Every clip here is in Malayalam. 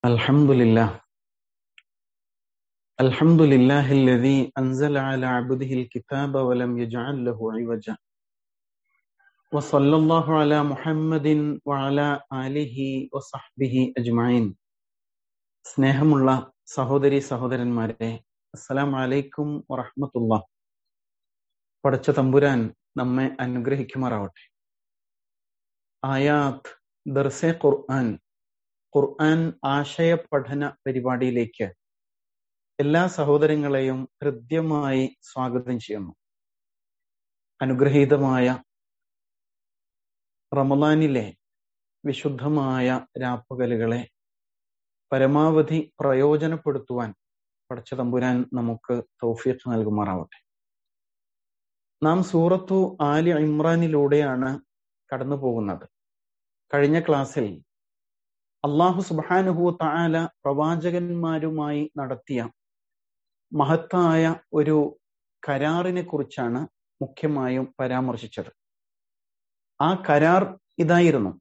الحمد لله الحمد لله الذي أنزل على عبده الكتاب ولم يجعل له عوجا وصلى الله على محمد وعلى آله وصحبه أجمعين സ്നേഹമുള്ള സഹോദരി സഹോദരന്മാരെ അസ്സലാം അലൈക്കും വറഹ്മത്തുള്ള പടച്ച തമ്പുരാൻ നമ്മെ അനുഗ്രഹിക്കുമാറാവട്ടെ ആയാത്ത് ദർസെ ഖുർആൻ ഖുർആൻ ആശയ പഠന പരിപാടിയിലേക്ക് എല്ലാ സഹോദരങ്ങളെയും ഹൃദ്യമായി സ്വാഗതം ചെയ്യുന്നു അനുഗ്രഹീതമായ റമദാനിലെ വിശുദ്ധമായ രാപ്പകലുകളെ പരമാവധി പ്രയോജനപ്പെടുത്തുവാൻ പടച്ച തമ്പുരാൻ നമുക്ക് തൗഫീഖ് നൽകുമാറാവട്ടെ നാം സൂറത്തു ആലി ഇമ്രാനിലൂടെയാണ് കടന്നു പോകുന്നത് കഴിഞ്ഞ ക്ലാസ്സിൽ അള്ളാഹു സുബാനുഹു താല പ്രവാചകന്മാരുമായി നടത്തിയ മഹത്തായ ഒരു കരാറിനെ കുറിച്ചാണ് മുഖ്യമായും പരാമർശിച്ചത് ആ കരാർ ഇതായിരുന്നു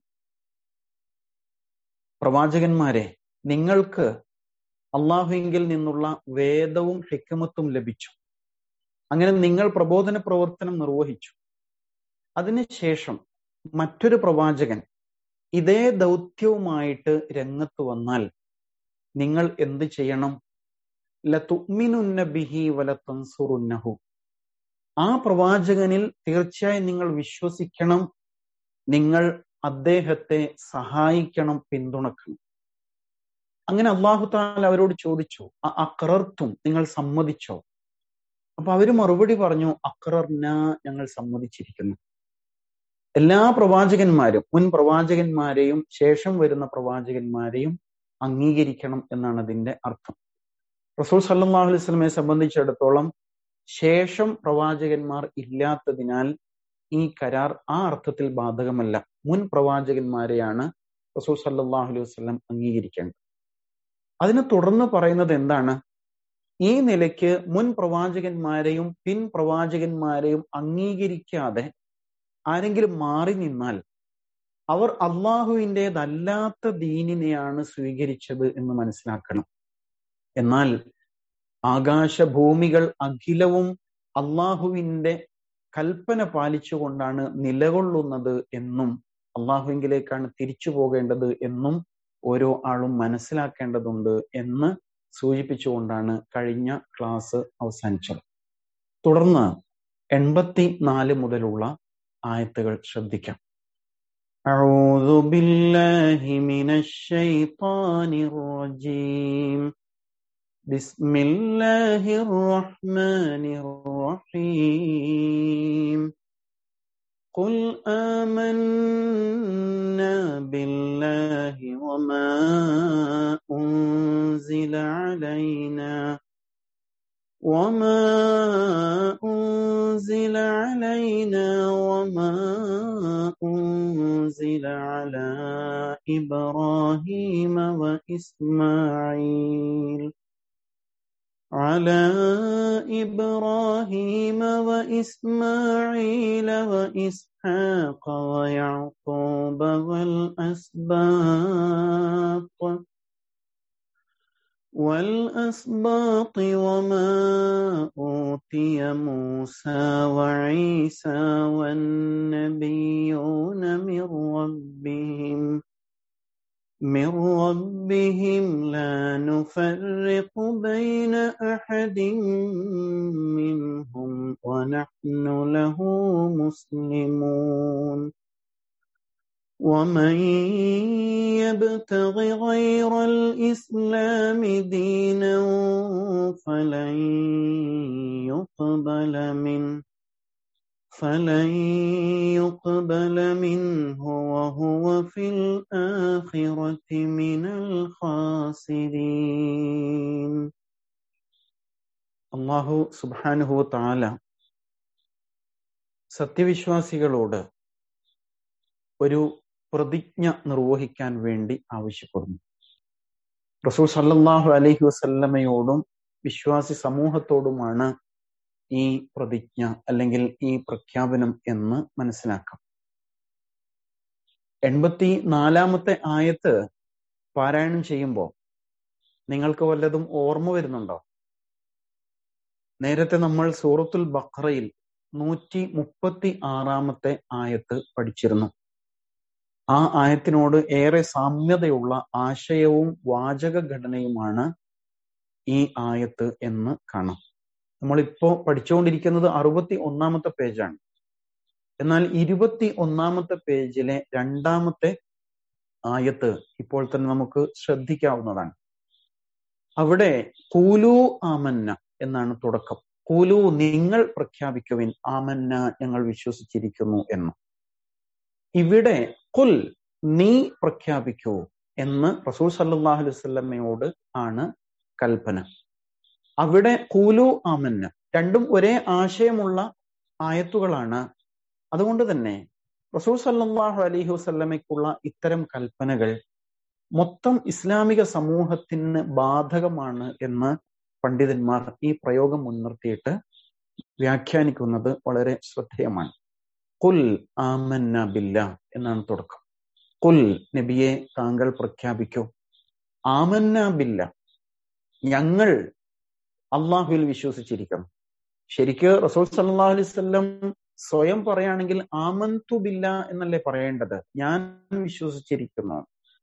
പ്രവാചകന്മാരെ നിങ്ങൾക്ക് അള്ളാഹുവിങ്കിൽ നിന്നുള്ള വേദവും ഹിക്കമത്തും ലഭിച്ചു അങ്ങനെ നിങ്ങൾ പ്രബോധന പ്രവർത്തനം നിർവഹിച്ചു അതിനുശേഷം മറ്റൊരു പ്രവാചകൻ ഇതേ ദൗത്യവുമായിട്ട് രംഗത്ത് വന്നാൽ നിങ്ങൾ എന്ത് ചെയ്യണം ലതുമിനുന്ന ബിഹി വല തൻസുറുന്നഹു ആ പ്രവാചകനിൽ തീർച്ചയായും നിങ്ങൾ വിശ്വസിക്കണം നിങ്ങൾ അദ്ദേഹത്തെ സഹായിക്കണം പിന്തുണക്കണം അങ്ങനെ അള്ളാഹു താല അവരോട് ചോദിച്ചു അക്രർത്തും നിങ്ങൾ സമ്മതിച്ചോ അപ്പൊ അവര് മറുപടി പറഞ്ഞു അക്രർന ഞങ്ങൾ സമ്മതിച്ചിരിക്കുന്നു എല്ലാ പ്രവാചകന്മാരും മുൻ പ്രവാചകന്മാരെയും ശേഷം വരുന്ന പ്രവാചകന്മാരെയും അംഗീകരിക്കണം എന്നാണ് അതിന്റെ അർത്ഥം റസൂൽ സല്ലാഹു അലൈഹി സ്വലമെ സംബന്ധിച്ചിടത്തോളം ശേഷം പ്രവാചകന്മാർ ഇല്ലാത്തതിനാൽ ഈ കരാർ ആ അർത്ഥത്തിൽ ബാധകമല്ല മുൻ പ്രവാചകന്മാരെയാണ് റസൂൽ സല്ലാഹു അലൈഹി വസ്ലം അംഗീകരിക്കേണ്ടത് അതിനെ തുടർന്ന് പറയുന്നത് എന്താണ് ഈ നിലയ്ക്ക് മുൻ പ്രവാചകന്മാരെയും പിൻ പ്രവാചകന്മാരെയും അംഗീകരിക്കാതെ ആരെങ്കിലും മാറി നിന്നാൽ അവർ അള്ളാഹുവിൻ്റെതല്ലാത്ത ദീനിനെയാണ് സ്വീകരിച്ചത് എന്ന് മനസ്സിലാക്കണം എന്നാൽ ആകാശഭൂമികൾ അഖിലവും അള്ളാഹുവിന്റെ കൽപ്പന പാലിച്ചുകൊണ്ടാണ് നിലകൊള്ളുന്നത് എന്നും അള്ളാഹുവിങ്കിലേക്കാണ് തിരിച്ചു പോകേണ്ടത് എന്നും ഓരോ ആളും മനസ്സിലാക്കേണ്ടതുണ്ട് എന്ന് സൂചിപ്പിച്ചുകൊണ്ടാണ് കഴിഞ്ഞ ക്ലാസ് അവസാനിച്ചത് തുടർന്ന് എൺപത്തി നാല് മുതലുള്ള ആയത്തുകൾ ശ്രദ്ധിക്കാം أعوذ بالله من الشيطان الرجيم بسم الله الرحمن الرحيم قل آمنا بالله وما أنزل علينا وما أنزل علينا وما أنزل على إبراهيم وإسماعيل على إبراهيم وإسماعيل وإسحاق ويعقوب والأسباط والأسباط وما أوتي موسى وعيسى والنبيون من ربهم من ربهم لا نفرق بين أحد منهم ونحن له مسلمون ومن يبتغ غير الإسلام دينا فلن يقبل منه فلن يقبل منه وهو في الآخرة من الخاسرين അള്ളാഹു സുബാനുഹു താല സത്യവിശ്വാസികളോട് ഒരു പ്രതിജ്ഞ നിർവഹിക്കാൻ വേണ്ടി ആവശ്യപ്പെടുന്നു റസൂൽ സല്ലാഹു അലഹി വസല്ലമയോടും വിശ്വാസി സമൂഹത്തോടുമാണ് ഈ പ്രതിജ്ഞ അല്ലെങ്കിൽ ഈ പ്രഖ്യാപനം എന്ന് മനസ്സിലാക്കാം എൺപത്തി നാലാമത്തെ ആയത്ത് പാരായണം ചെയ്യുമ്പോൾ നിങ്ങൾക്ക് വല്ലതും ഓർമ്മ വരുന്നുണ്ടോ നേരത്തെ നമ്മൾ സൂറത്തുൽ ബഖറയിൽ നൂറ്റി മുപ്പത്തി ആറാമത്തെ ആയത്ത് പഠിച്ചിരുന്നു ആ ആയത്തിനോട് ഏറെ സാമ്യതയുള്ള ആശയവും വാചക ഘടനയുമാണ് ഈ ആയത്ത് എന്ന് കാണാം നമ്മളിപ്പോ പഠിച്ചുകൊണ്ടിരിക്കുന്നത് അറുപത്തി ഒന്നാമത്തെ പേജാണ് എന്നാൽ ഇരുപത്തി ഒന്നാമത്തെ പേജിലെ രണ്ടാമത്തെ ആയത്ത് ഇപ്പോൾ തന്നെ നമുക്ക് ശ്രദ്ധിക്കാവുന്നതാണ് അവിടെ കൂലു ആമന്ന എന്നാണ് തുടക്കം കൂലു നിങ്ങൾ പ്രഖ്യാപിക്കുവിൻ ആമന്ന ഞങ്ങൾ വിശ്വസിച്ചിരിക്കുന്നു എന്ന് ഇവിടെ കുൽ നീ പ്രഖ്യാപിക്കൂ എന്ന് റസൂൽ സല്ലാഹു അലൈവല്ലമ്മയോട് ആണ് കൽപ്പന അവിടെ കൂലു ആമന്ന രണ്ടും ഒരേ ആശയമുള്ള ആയത്തുകളാണ് അതുകൊണ്ട് തന്നെ റസൂൽ സല്ലാഹു അലൈഹി വസ്ല്ലമയ്ക്കുള്ള ഇത്തരം കൽപ്പനകൾ മൊത്തം ഇസ്ലാമിക സമൂഹത്തിന് ബാധകമാണ് എന്ന് പണ്ഡിതന്മാർ ഈ പ്രയോഗം മുൻനിർത്തിയിട്ട് വ്യാഖ്യാനിക്കുന്നത് വളരെ ശ്രദ്ധേയമാണ് കുൽ ആമന്ന ബില്ല എന്നാണ് തുടക്കം കുൽ നബിയെ താങ്കൾ പ്രഖ്യാപിക്കൂ ആമന്ന ബില്ല ഞങ്ങൾ അള്ളാഹുവിൽ വിശ്വസിച്ചിരിക്കണം ശരിക്ക് റസൂൽ സല്ലാ അലൈവല്ലം സ്വയം പറയുകയാണെങ്കിൽ ആമന്തു ബില്ല എന്നല്ലേ പറയേണ്ടത് ഞാൻ വിശ്വസിച്ചിരിക്കുന്നു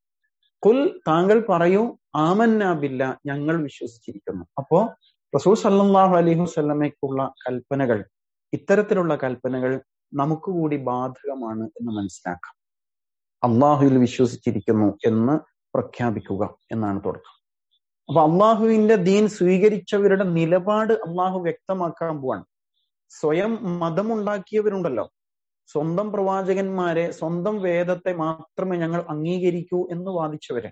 കുൽ താങ്കൾ പറയൂ ആമന്ന ബില്ല ഞങ്ങൾ വിശ്വസിച്ചിരിക്കുന്നു അപ്പോ റസൂൽ സല്ലാഹു അലൈഹി വസ്ലമയ്ക്കുള്ള കൽപ്പനകൾ ഇത്തരത്തിലുള്ള കൽപ്പനകൾ നമുക്ക് കൂടി ബാധകമാണ് എന്ന് മനസ്സിലാക്കാം അള്ളാഹുവിൽ വിശ്വസിച്ചിരിക്കുന്നു എന്ന് പ്രഖ്യാപിക്കുക എന്നാണ് തുടക്കം അപ്പൊ അള്ളാഹുവിന്റെ ദീൻ സ്വീകരിച്ചവരുടെ നിലപാട് അള്ളാഹു വ്യക്തമാക്കാൻ പോവാണ് സ്വയം മതമുണ്ടാക്കിയവരുണ്ടല്ലോ സ്വന്തം പ്രവാചകന്മാരെ സ്വന്തം വേദത്തെ മാത്രമേ ഞങ്ങൾ അംഗീകരിക്കൂ എന്ന് വാദിച്ചവരെ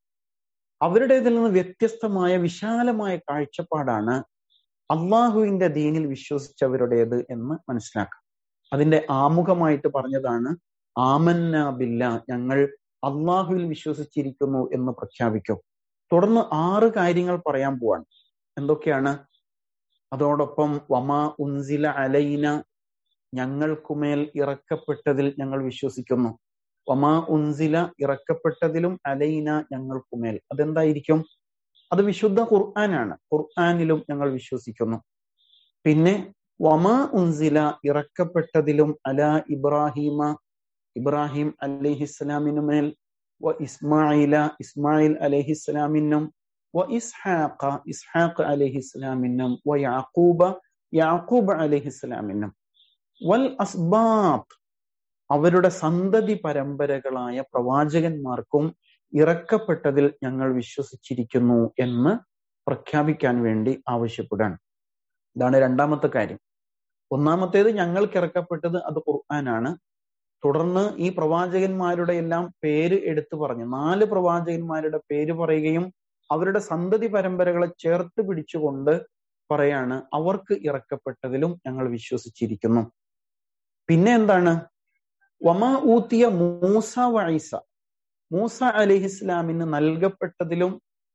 അവരുടേതിൽ നിന്ന് വ്യത്യസ്തമായ വിശാലമായ കാഴ്ചപ്പാടാണ് അള്ളാഹുവിന്റെ ദീനിൽ വിശ്വസിച്ചവരുടേത് എന്ന് മനസ്സിലാക്കാം അതിന്റെ ആമുഖമായിട്ട് പറഞ്ഞതാണ് ആമന്ന ബില്ല ഞങ്ങൾ അള്ളാഹുവിൽ വിശ്വസിച്ചിരിക്കുന്നു എന്ന് പ്രഖ്യാപിക്കും തുടർന്ന് ആറ് കാര്യങ്ങൾ പറയാൻ പോവാണ് എന്തൊക്കെയാണ് അതോടൊപ്പം വമാ ഉൻസില അലൈന ഞങ്ങൾക്കുമേൽ ഇറക്കപ്പെട്ടതിൽ ഞങ്ങൾ വിശ്വസിക്കുന്നു വമാ ഉൻസില ഇറക്കപ്പെട്ടതിലും അലൈന ഞങ്ങൾക്കുമേൽ അതെന്തായിരിക്കും അത് വിശുദ്ധ ഖുർആനാണ് ഖുർആാനിലും ഞങ്ങൾ വിശ്വസിക്കുന്നു പിന്നെ വമാ ഉൻസില ഇറക്കപ്പെട്ടതിലും അല ഇബ്രാഹിമ ഇബ്രാഹിം അലിഹിസ്ലാമിനുമേൽ വ ഇസ്മായില ഇസ്മായിൽ അലഹിസ്ലാമിനും വ ഇസ്ഹാഖ ഇസ്ഹാഖ് അലഹിസ്ലാമിനും വ യാക്കൂബ യാക്കൂബ് അലഹിസ്ലാമിനും വൽ അസ്ബാത്ത് അവരുടെ സന്തതി പരമ്പരകളായ പ്രവാചകന്മാർക്കും ഇറക്കപ്പെട്ടതിൽ ഞങ്ങൾ വിശ്വസിച്ചിരിക്കുന്നു എന്ന് പ്രഖ്യാപിക്കാൻ വേണ്ടി ആവശ്യപ്പെടാണ് ഇതാണ് രണ്ടാമത്തെ കാര്യം ഒന്നാമത്തേത് ഞങ്ങൾക്ക് ഇറക്കപ്പെട്ടത് അത് ഖുർആനാണ് തുടർന്ന് ഈ പ്രവാചകന്മാരുടെ എല്ലാം പേര് എടുത്തു പറഞ്ഞു നാല് പ്രവാചകന്മാരുടെ പേര് പറയുകയും അവരുടെ സന്തതി പരമ്പരകളെ ചേർത്ത് പിടിച്ചുകൊണ്ട് പറയാണ് അവർക്ക് ഇറക്കപ്പെട്ടതിലും ഞങ്ങൾ വിശ്വസിച്ചിരിക്കുന്നു പിന്നെ എന്താണ് വമ ഊത്തിയ മൂസ വൈസ മൂസ അലിഹിസ്ലാമിന് നൽകപ്പെട്ടതിലും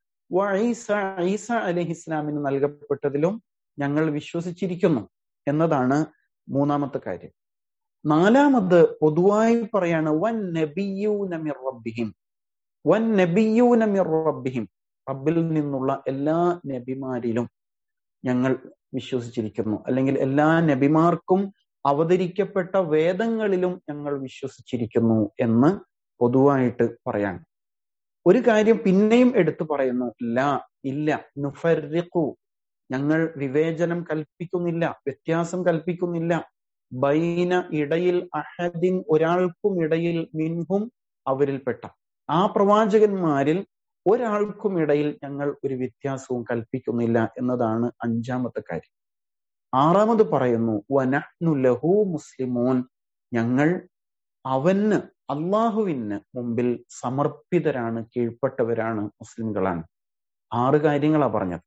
വൈസ ഈസ അലിഹിസ്ലാമിന് നൽകപ്പെട്ടതിലും ഞങ്ങൾ വിശ്വസിച്ചിരിക്കുന്നു എന്നതാണ് മൂന്നാമത്തെ കാര്യം നാലാമത് പൊതുവായി പറയാണ് വൻ നബിയൂനമിർ റബ്ബിഹിം വൻ നബിയൂനമിർ റബ്ബിഹിം റബ്ബിൽ നിന്നുള്ള എല്ലാ നബിമാരിലും ഞങ്ങൾ വിശ്വസിച്ചിരിക്കുന്നു അല്ലെങ്കിൽ എല്ലാ നബിമാർക്കും അവതരിക്കപ്പെട്ട വേദങ്ങളിലും ഞങ്ങൾ വിശ്വസിച്ചിരിക്കുന്നു എന്ന് പൊതുവായിട്ട് പറയാണ് ഒരു കാര്യം പിന്നെയും എടുത്തു പറയുന്നു ലാ ഇല്ല നുഫർറിഖു ഞങ്ങൾ വിവേചനം കൽപ്പിക്കുന്നില്ല വ്യത്യാസം കൽപ്പിക്കുന്നില്ല ബൈന ഇടയിൽ അഹദിൻ ഒരാൾക്കും ഇടയിൽ മിൻഹും അവരിൽപ്പെട്ട ആ പ്രവാചകന്മാരിൽ ഒരാൾക്കും ഇടയിൽ ഞങ്ങൾ ഒരു വ്യത്യാസവും കൽപ്പിക്കുന്നില്ല എന്നതാണ് അഞ്ചാമത്തെ കാര്യം ആറാമത് പറയുന്നു വനഹ്നു ലഹു മുസ്ലിമോൻ ഞങ്ങൾ അവന് അള്ളാഹുവിന് മുമ്പിൽ സമർപ്പിതരാണ് കീഴ്പ്പെട്ടവരാണ് മുസ്ലിംകളാണ് ആറ് കാര്യങ്ങളാ പറഞ്ഞത്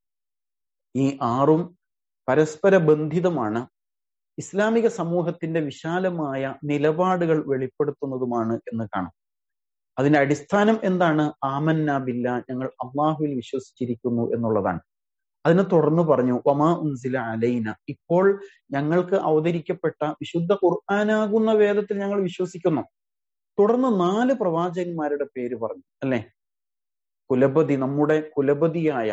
ഈ ആറും പരസ്പര ബന്ധിതമാണ് ഇസ്ലാമിക സമൂഹത്തിന്റെ വിശാലമായ നിലപാടുകൾ വെളിപ്പെടുത്തുന്നതുമാണ് എന്ന് കാണാം അതിന്റെ അടിസ്ഥാനം എന്താണ് ആമന്ന ബില്ല ഞങ്ങൾ അള്ളാഹുവിൽ വിശ്വസിച്ചിരിക്കുന്നു എന്നുള്ളതാണ് അതിനെ തുടർന്ന് പറഞ്ഞു വമാ ഉൻസില അലൈന ഇപ്പോൾ ഞങ്ങൾക്ക് അവതരിക്കപ്പെട്ട വിശുദ്ധ ഖുർആാനാകുന്ന വേദത്തിൽ ഞങ്ങൾ വിശ്വസിക്കുന്നു തുടർന്ന് നാല് പ്രവാചകന്മാരുടെ പേര് പറഞ്ഞു അല്ലെ കുലപതി നമ്മുടെ കുലപതിയായ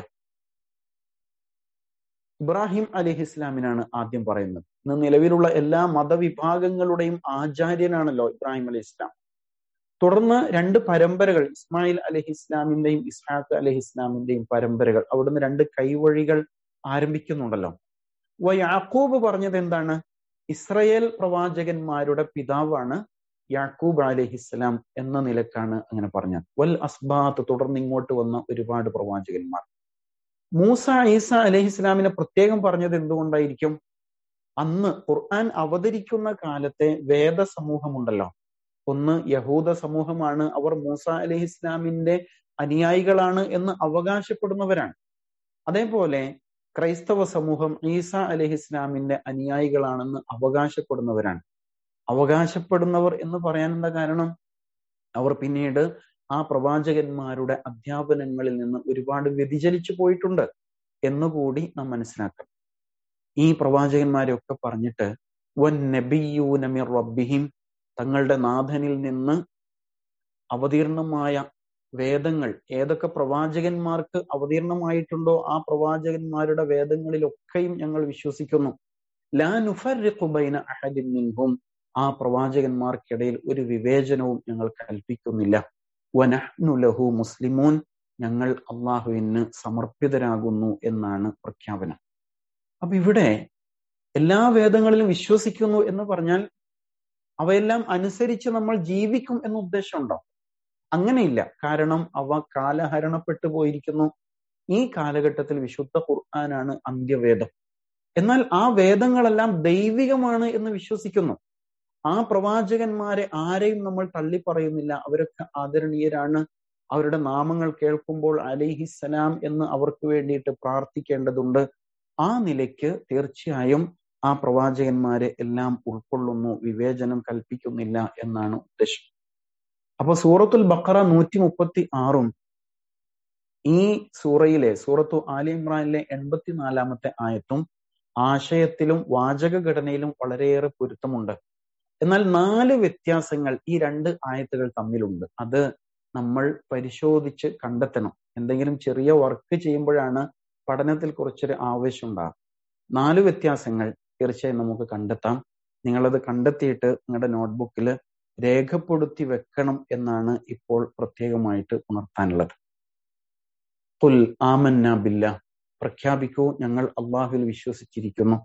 ഇബ്രാഹിം അലിഹി ഇസ്ലാമിനാണ് ആദ്യം പറയുന്നത് ഇന്ന് നിലവിലുള്ള എല്ലാ മതവിഭാഗങ്ങളുടെയും ആചാര്യനാണല്ലോ ഇബ്രാഹിം അലി ഇസ്ലാം തുടർന്ന് രണ്ട് പരമ്പരകൾ ഇസ്മായിൽ അലഹി ഇസ്ലാമിന്റെയും ഇസ്ഹാഖ് അലഹി ഇസ്ലാമിന്റെയും പരമ്പരകൾ അവിടുന്ന് രണ്ട് കൈവഴികൾ ആരംഭിക്കുന്നുണ്ടല്ലോ വ യാക്കൂബ് പറഞ്ഞത് എന്താണ് ഇസ്രയേൽ പ്രവാചകന്മാരുടെ പിതാവാണ് യാക്കൂബ് അലഹിസ്സലാം എന്ന നിലക്കാണ് അങ്ങനെ പറഞ്ഞത് വൽ അസ്ബാത്ത് തുടർന്ന് ഇങ്ങോട്ട് വന്ന ഒരുപാട് പ്രവാചകന്മാർ മൂസ ഈസ അലഹിസ്ലാമിനെ പ്രത്യേകം പറഞ്ഞത് എന്തുകൊണ്ടായിരിക്കും അന്ന് ഖുർആൻ അവതരിക്കുന്ന കാലത്തെ വേദ സമൂഹമുണ്ടല്ലോ ഒന്ന് യഹൂദ സമൂഹമാണ് അവർ മൂസ അലഹി ഇസ്ലാമിന്റെ അനുയായികളാണ് എന്ന് അവകാശപ്പെടുന്നവരാണ് അതേപോലെ ക്രൈസ്തവ സമൂഹം ഈസ അലഹി ഇസ്ലാമിന്റെ അനുയായികളാണെന്ന് അവകാശപ്പെടുന്നവരാണ് അവകാശപ്പെടുന്നവർ എന്ന് പറയാൻ എന്താ കാരണം അവർ പിന്നീട് ആ പ്രവാചകന്മാരുടെ അധ്യാപനങ്ങളിൽ നിന്ന് ഒരുപാട് വ്യതിചലിച്ചു പോയിട്ടുണ്ട് എന്നുകൂടി നാം മനസ്സിലാക്കണം ഈ പ്രവാചകന്മാരെയൊക്കെ പറഞ്ഞിട്ട് വൻ നബിയൂനമിർ റബ്ബിഹിം തങ്ങളുടെ നാഥനിൽ നിന്ന് അവതീർണമായ വേദങ്ങൾ ഏതൊക്കെ പ്രവാചകന്മാർക്ക് അവതീർണമായിട്ടുണ്ടോ ആ പ്രവാചകന്മാരുടെ വേദങ്ങളിലൊക്കെയും ഞങ്ങൾ വിശ്വസിക്കുന്നു ലാ നുഫർബൈന അഹദിൻ മിൻഹും ആ പ്രവാചകന്മാർക്കിടയിൽ ഒരു വിവേചനവും ഞങ്ങൾ കൽപ്പിക്കുന്നില്ല വനഹ്നു ലഹു മുസ്ലിമൂൻ ഞങ്ങൾ അള്ളാഹുവിന് സമർപ്പിതരാകുന്നു എന്നാണ് പ്രഖ്യാപനം അപ്പൊ ഇവിടെ എല്ലാ വേദങ്ങളിലും വിശ്വസിക്കുന്നു എന്ന് പറഞ്ഞാൽ അവയെല്ലാം അനുസരിച്ച് നമ്മൾ ജീവിക്കും എന്ന ഉദ്ദേശമുണ്ടോ അങ്ങനെയില്ല കാരണം അവ കാലഹരണപ്പെട്ടു പോയിരിക്കുന്നു ഈ കാലഘട്ടത്തിൽ വിശുദ്ധ ഖുർആനാണ് അന്ത്യവേദം എന്നാൽ ആ വേദങ്ങളെല്ലാം ദൈവികമാണ് എന്ന് വിശ്വസിക്കുന്നു ആ പ്രവാചകന്മാരെ ആരെയും നമ്മൾ തള്ളിപ്പറയുന്നില്ല അവരൊക്കെ ആദരണീയരാണ് അവരുടെ നാമങ്ങൾ കേൾക്കുമ്പോൾ അലിഹിസലാം എന്ന് അവർക്ക് വേണ്ടിയിട്ട് പ്രാർത്ഥിക്കേണ്ടതുണ്ട് ആ നിലയ്ക്ക് തീർച്ചയായും ആ പ്രവാചകന്മാരെ എല്ലാം ഉൾക്കൊള്ളുന്നു വിവേചനം കൽപ്പിക്കുന്നില്ല എന്നാണ് ഉദ്ദേശം അപ്പൊ സൂറത്തുൽ ബക്കറ നൂറ്റി മുപ്പത്തി ആറും ഈ സൂറയിലെ സൂറത്തു ആലി ഇമ്രാനിലെ എൺപത്തിനാലാമത്തെ ആയത്തും ആശയത്തിലും വാചകഘടനയിലും വളരെയേറെ പൊരുത്തമുണ്ട് എന്നാൽ നാല് വ്യത്യാസങ്ങൾ ഈ രണ്ട് ആയത്തുകൾ തമ്മിലുണ്ട് അത് നമ്മൾ പരിശോധിച്ച് കണ്ടെത്തണം എന്തെങ്കിലും ചെറിയ വർക്ക് ചെയ്യുമ്പോഴാണ് പഠനത്തിൽ കുറച്ചൊരു ആവശ്യം ഉണ്ടാകും നാല് വ്യത്യാസങ്ങൾ തീർച്ചയായും നമുക്ക് കണ്ടെത്താം നിങ്ങളത് കണ്ടെത്തിയിട്ട് നിങ്ങളുടെ നോട്ട്ബുക്കിൽ രേഖപ്പെടുത്തി വെക്കണം എന്നാണ് ഇപ്പോൾ പ്രത്യേകമായിട്ട് ഉണർത്താനുള്ളത് പുൽ ആമന്ന ബില്ല പ്രഖ്യാപിക്കൂ ഞങ്ങൾ അള്ളാഹുവിൽ വിശ്വസിച്ചിരിക്കുന്നു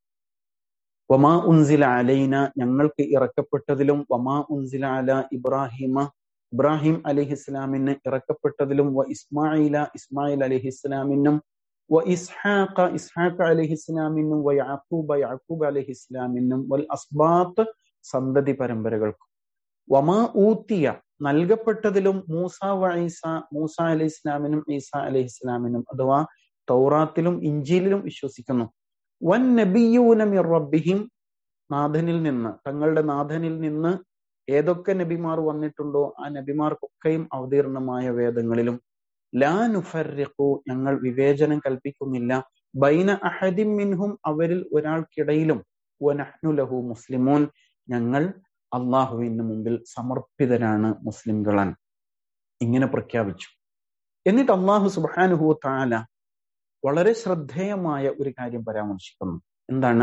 വമാ ഉൻസില അലൈന ഞങ്ങൾക്ക് ഇറക്കപ്പെട്ടതിലും വമാ ഉൻസില അല ഇബ്രാഹിമ ഇബ്രാഹിം അലിഹിസ്ലാമിന് ഇറക്കപ്പെട്ടതിലും വ ഇസ്മായില ഇസ്മായിൽ അലിഹിസ്ലാമിനും വ ഇസ്ഹാഖ ഇസ്ഹാഖ് അലിഹിസ്ലാമിനും വ യാക്കൂബ യാക്കൂബ് അലിഹിസ്ലാമിനും വൽ അസ്ബാത്ത് സന്തതി പരമ്പരകൾക്കും വമാ ഊത്തിയ നൽകപ്പെട്ടതിലും മൂസ വ ഈസ മൂസ അലി ഇസ്ലാമിനും ഈസ അലി ഇസ്ലാമിനും അഥവാ തൗറാത്തിലും ഇഞ്ചിയിലും വിശ്വസിക്കുന്നു വൻ നബിയൂന മിർ റബ്ബിഹിം നാഥനിൽ നിന്ന് തങ്ങളുടെ നാഥനിൽ നിന്ന് ഏതൊക്കെ നബിമാർ വന്നിട്ടുണ്ടോ ആ നബിമാർക്കൊക്കെയും അവതീർണമായ വേദങ്ങളിലും ലാ നുഫർറിഖു ഞങ്ങൾ വിവേചനം കൽപ്പിക്കുന്നില്ല ബൈന അഹദിം മിൻഹും അവരിൽ ഒരാൾക്കിടയിലും വനഹ്നു ലഹു മുസ്ലിമൂൻ ഞങ്ങൾ അള്ളാഹുവിന് മുമ്പിൽ സമർപ്പിതരാണ് മുസ്ലിംകളാൻ ഇങ്ങനെ പ്രഖ്യാപിച്ചു എന്നിട്ട് അള്ളാഹു സുബാനുഹു താല വളരെ ശ്രദ്ധേയമായ ഒരു കാര്യം പരാമർശിക്കുന്നു എന്താണ്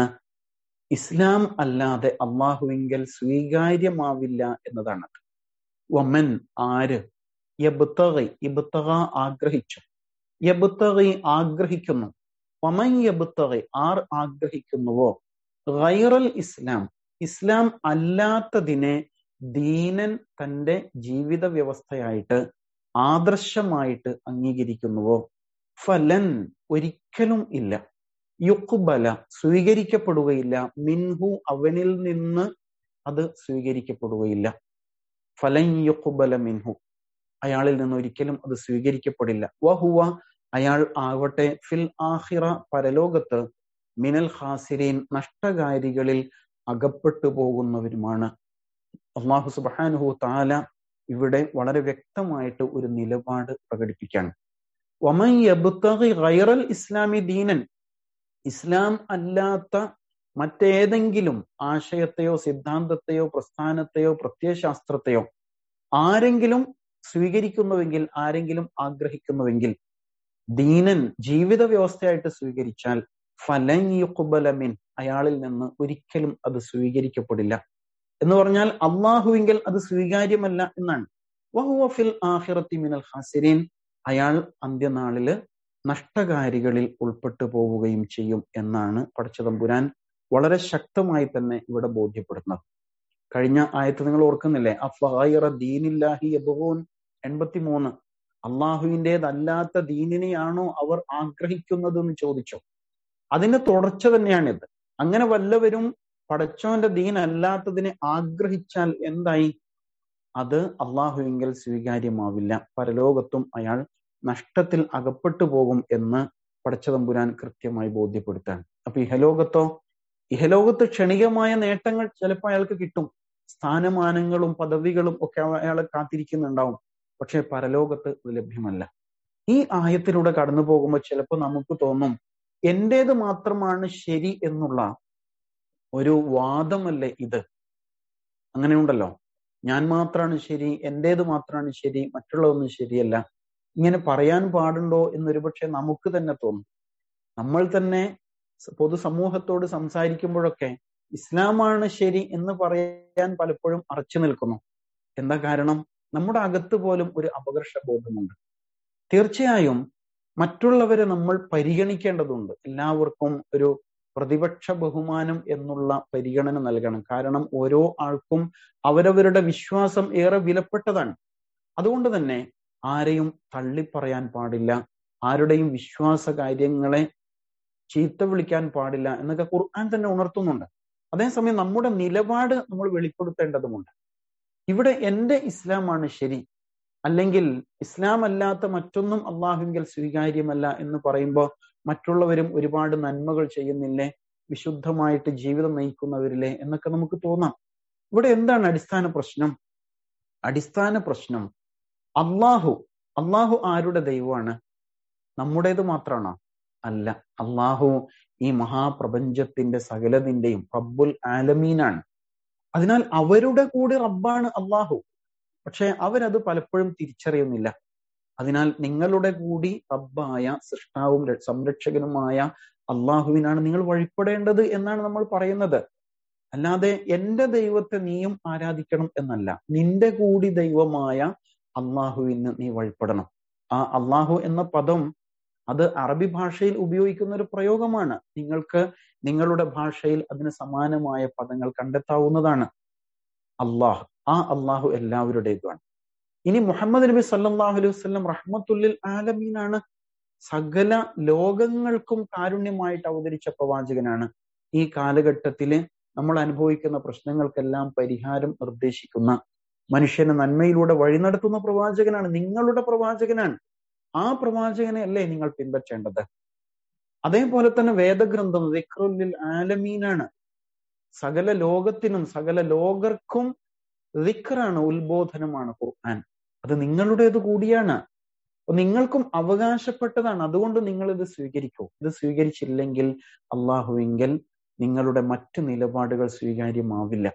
ഇസ്ലാം അല്ലാതെ അള്ളാഹുവിങ്കൽ സ്വീകാര്യമാവില്ല എന്നതാണ് വമൻ ആര് യബ്തഗി ഇബ്തഗ ആഗ്രഹിച്ചു യബ്തഗി ആഗ്രഹിക്കുന്നു വമൻ യബ്തഗി ആർ ആഗ്രഹിക്കുന്നുവോ ഗൈറൽ ഇസ്ലാം ഇസ്ലാം അല്ലാത്തതിനെ ദീനൻ തന്റെ ജീവിത വ്യവസ്ഥയായിട്ട് ആദർശമായിട്ട് അംഗീകരിക്കുന്നുവോ ഫലൻ ഒരിക്കലും ഇല്ല യുക്കുബല സ്വീകരിക്കപ്പെടുകയില്ല മിൻഹു അവനിൽ നിന്ന് അത് സ്വീകരിക്കപ്പെടുകയില്ല ഫലൻ യുക്കുബല മിൻഹു അയാളിൽ നിന്ന് ഒരിക്കലും അത് സ്വീകരിക്കപ്പെടില്ല വഹുവ അയാൾ ആവട്ടെ ഫിൽ ആഹിറ പരലോകത്ത് മിനൽ ഖാസിരീൻ നഷ്ടകാരികളിൽ അകപ്പെട്ടു പോകുന്നവരുമാണ് അള്ളാഹു സുബാനുഹു താല ഇവിടെ വളരെ വ്യക്തമായിട്ട് ഒരു നിലപാട് പ്രകടിപ്പിക്കുകയാണ് വമൻ യബ്തഗി ഗൈറൽ ഇസ്ലാമി ദീനൻ ഇസ്ലാം അല്ലാത്ത മറ്റേതെങ്കിലും ആശയത്തെയോ സിദ്ധാന്തത്തെയോ പ്രസ്ഥാനത്തെയോ പ്രത്യയശാസ്ത്രത്തെയോ ആരെങ്കിലും സ്വീകരിക്കുന്നുവെങ്കിൽ ആരെങ്കിലും ആഗ്രഹിക്കുന്നുവെങ്കിൽ ദീനൻ ജീവിത വ്യവസ്ഥയായിട്ട് സ്വീകരിച്ചാൽ ഫലൻ യുഖ്ബലമിൻ അയാളിൽ നിന്ന് ഒരിക്കലും അത് സ്വീകരിക്കപ്പെടില്ല എന്ന് പറഞ്ഞാൽ അള്ളാഹുവിങ്കിൽ അത് സ്വീകാര്യമല്ല എന്നാണ് വഹുവ ഫിൽ ആഖിറത്തി മിനൽ ഹാസിരീൻ അയാൾ അന്ത്യനാളില് നഷ്ടകാരികളിൽ ഉൾപ്പെട്ടു പോവുകയും ചെയ്യും എന്നാണ് പടച്ചതമ്പുരാൻ വളരെ ശക്തമായി തന്നെ ഇവിടെ ബോധ്യപ്പെടുന്നത് കഴിഞ്ഞ ആയത്ത് നിങ്ങൾ ഓർക്കുന്നില്ലേ അഫ്ഹൈറ ദീനില്ലാഹി യബൂൻ എൺപത്തിമൂന്ന് അള്ളാഹുവിൻ്റെതല്ലാത്ത ദീനിനെയാണോ അവർ ആഗ്രഹിക്കുന്നത് എന്ന് ചോദിച്ചു അതിന്റെ തുടർച്ച തന്നെയാണിത് അങ്ങനെ വല്ലവരും പടച്ചോന്റെ ദീൻ അല്ലാത്തതിനെ ആഗ്രഹിച്ചാൽ എന്തായി അത് അള്ളാഹുവിങ്കൽ സ്വീകാര്യമാവില്ല പരലോകത്തും അയാൾ നഷ്ടത്തിൽ അകപ്പെട്ടു പോകും എന്ന് പടച്ചതമ്പുരാൻ കൃത്യമായി ബോധ്യപ്പെടുത്താണ് അപ്പൊ ഇഹലോകത്തോ ഇഹലോകത്ത് ക്ഷണികമായ നേട്ടങ്ങൾ ചിലപ്പോൾ അയാൾക്ക് കിട്ടും സ്ഥാനമാനങ്ങളും പദവികളും ഒക്കെ അയാളെ കാത്തിരിക്കുന്നുണ്ടാവും പക്ഷെ പരലോകത്ത് അത് ലഭ്യമല്ല ഈ ആയത്തിലൂടെ കടന്നു പോകുമ്പോൾ ചിലപ്പോൾ നമുക്ക് തോന്നും എന്റേത് മാത്രമാണ് ശരി എന്നുള്ള ഒരു വാദമല്ലേ ഇത് അങ്ങനെ ഉണ്ടല്ലോ ഞാൻ മാത്രമാണ് ശരി എന്റേത് മാത്രമാണ് ശരി മറ്റുള്ളതൊന്നും ശരിയല്ല ഇങ്ങനെ പറയാൻ പാടുണ്ടോ എന്നൊരുപക്ഷെ നമുക്ക് തന്നെ തോന്നും നമ്മൾ തന്നെ പൊതുസമൂഹത്തോട് സംസാരിക്കുമ്പോഴൊക്കെ ഇസ്ലാമാണ് ശരി എന്ന് പറയാൻ പലപ്പോഴും അറച്ചു നിൽക്കുന്നു എന്താ കാരണം നമ്മുടെ അകത്ത് പോലും ഒരു അപകർഷ ബോധമുണ്ട് തീർച്ചയായും മറ്റുള്ളവരെ നമ്മൾ പരിഗണിക്കേണ്ടതുണ്ട് എല്ലാവർക്കും ഒരു പ്രതിപക്ഷ ബഹുമാനം എന്നുള്ള പരിഗണന നൽകണം കാരണം ഓരോ ആൾക്കും അവരവരുടെ വിശ്വാസം ഏറെ വിലപ്പെട്ടതാണ് അതുകൊണ്ട് തന്നെ ആരെയും തള്ളിപ്പറയാൻ പാടില്ല ആരുടെയും വിശ്വാസ കാര്യങ്ങളെ ചീത്ത വിളിക്കാൻ പാടില്ല എന്നൊക്കെ ഖുർആൻ തന്നെ ഉണർത്തുന്നുണ്ട് അതേസമയം നമ്മുടെ നിലപാട് നമ്മൾ വെളിപ്പെടുത്തേണ്ടതുമുണ്ട് ഇവിടെ എന്റെ ഇസ്ലാമാണ് ശരി അല്ലെങ്കിൽ ഇസ്ലാം അല്ലാത്ത മറ്റൊന്നും അള്ളാഹുവിൽ സ്വീകാര്യമല്ല എന്ന് പറയുമ്പോൾ മറ്റുള്ളവരും ഒരുപാട് നന്മകൾ ചെയ്യുന്നില്ലേ വിശുദ്ധമായിട്ട് ജീവിതം നയിക്കുന്നവരില്ലേ എന്നൊക്കെ നമുക്ക് തോന്നാം ഇവിടെ എന്താണ് അടിസ്ഥാന പ്രശ്നം അടിസ്ഥാന പ്രശ്നം അള്ളാഹു അള്ളാഹു ആരുടെ ദൈവമാണ് നമ്മുടേത് മാത്രമാണോ അല്ല അള്ളാഹു ഈ മഹാപ്രപഞ്ചത്തിന്റെ സകലതിന്റെയും റബ്ബുൽ ആലമീനാണ് അതിനാൽ അവരുടെ കൂടെ റബ്ബാണ് അള്ളാഹു പക്ഷെ അവരത് പലപ്പോഴും തിരിച്ചറിയുന്നില്ല അതിനാൽ നിങ്ങളുടെ കൂടി റബ്ബായ സൃഷ്ടാവും സംരക്ഷകനുമായ അള്ളാഹുവിനാണ് നിങ്ങൾ വഴിപ്പെടേണ്ടത് എന്നാണ് നമ്മൾ പറയുന്നത് അല്ലാതെ എന്റെ ദൈവത്തെ നീയും ആരാധിക്കണം എന്നല്ല നിന്റെ കൂടി ദൈവമായ അള്ളാഹുവിന് നീ വഴിപ്പെടണം ആ അള്ളാഹു എന്ന പദം അത് അറബി ഭാഷയിൽ ഉപയോഗിക്കുന്ന ഒരു പ്രയോഗമാണ് നിങ്ങൾക്ക് നിങ്ങളുടെ ഭാഷയിൽ അതിന് സമാനമായ പദങ്ങൾ കണ്ടെത്താവുന്നതാണ് അള്ളാഹ് ആ അള്ളാഹു എല്ലാവരുടേതുമാണ് ഇനി മുഹമ്മദ് നബി സല്ലാഹു അലൈഹി വസ്ലം റഹ്മത്തുല്ലിൽ ആലമീനാണ് സകല ലോകങ്ങൾക്കും കാരുണ്യമായിട്ട് അവതരിച്ച പ്രവാചകനാണ് ഈ കാലഘട്ടത്തില് നമ്മൾ അനുഭവിക്കുന്ന പ്രശ്നങ്ങൾക്കെല്ലാം പരിഹാരം നിർദ്ദേശിക്കുന്ന മനുഷ്യനെ നന്മയിലൂടെ വഴി നടത്തുന്ന പ്രവാചകനാണ് നിങ്ങളുടെ പ്രവാചകനാണ് ആ പ്രവാചകനെ അല്ലേ നിങ്ങൾ പിൻപറ്റേണ്ടത് അതേപോലെ തന്നെ വേദഗ്രന്ഥം ദിക്റുല്ലിൽ ആലമീനാണ് സകല ലോകത്തിനും സകല ലോകർക്കും ദിക്റാണ് ഉത്ബോധനമാണ് ഖുർആൻ അത് നിങ്ങളുടേത് കൂടിയാണ് നിങ്ങൾക്കും അവകാശപ്പെട്ടതാണ് അതുകൊണ്ട് നിങ്ങൾ ഇത് സ്വീകരിക്കൂ ഇത് സ്വീകരിച്ചില്ലെങ്കിൽ അള്ളാഹുവിങ്കൽ നിങ്ങളുടെ മറ്റു നിലപാടുകൾ സ്വീകാര്യമാവില്ല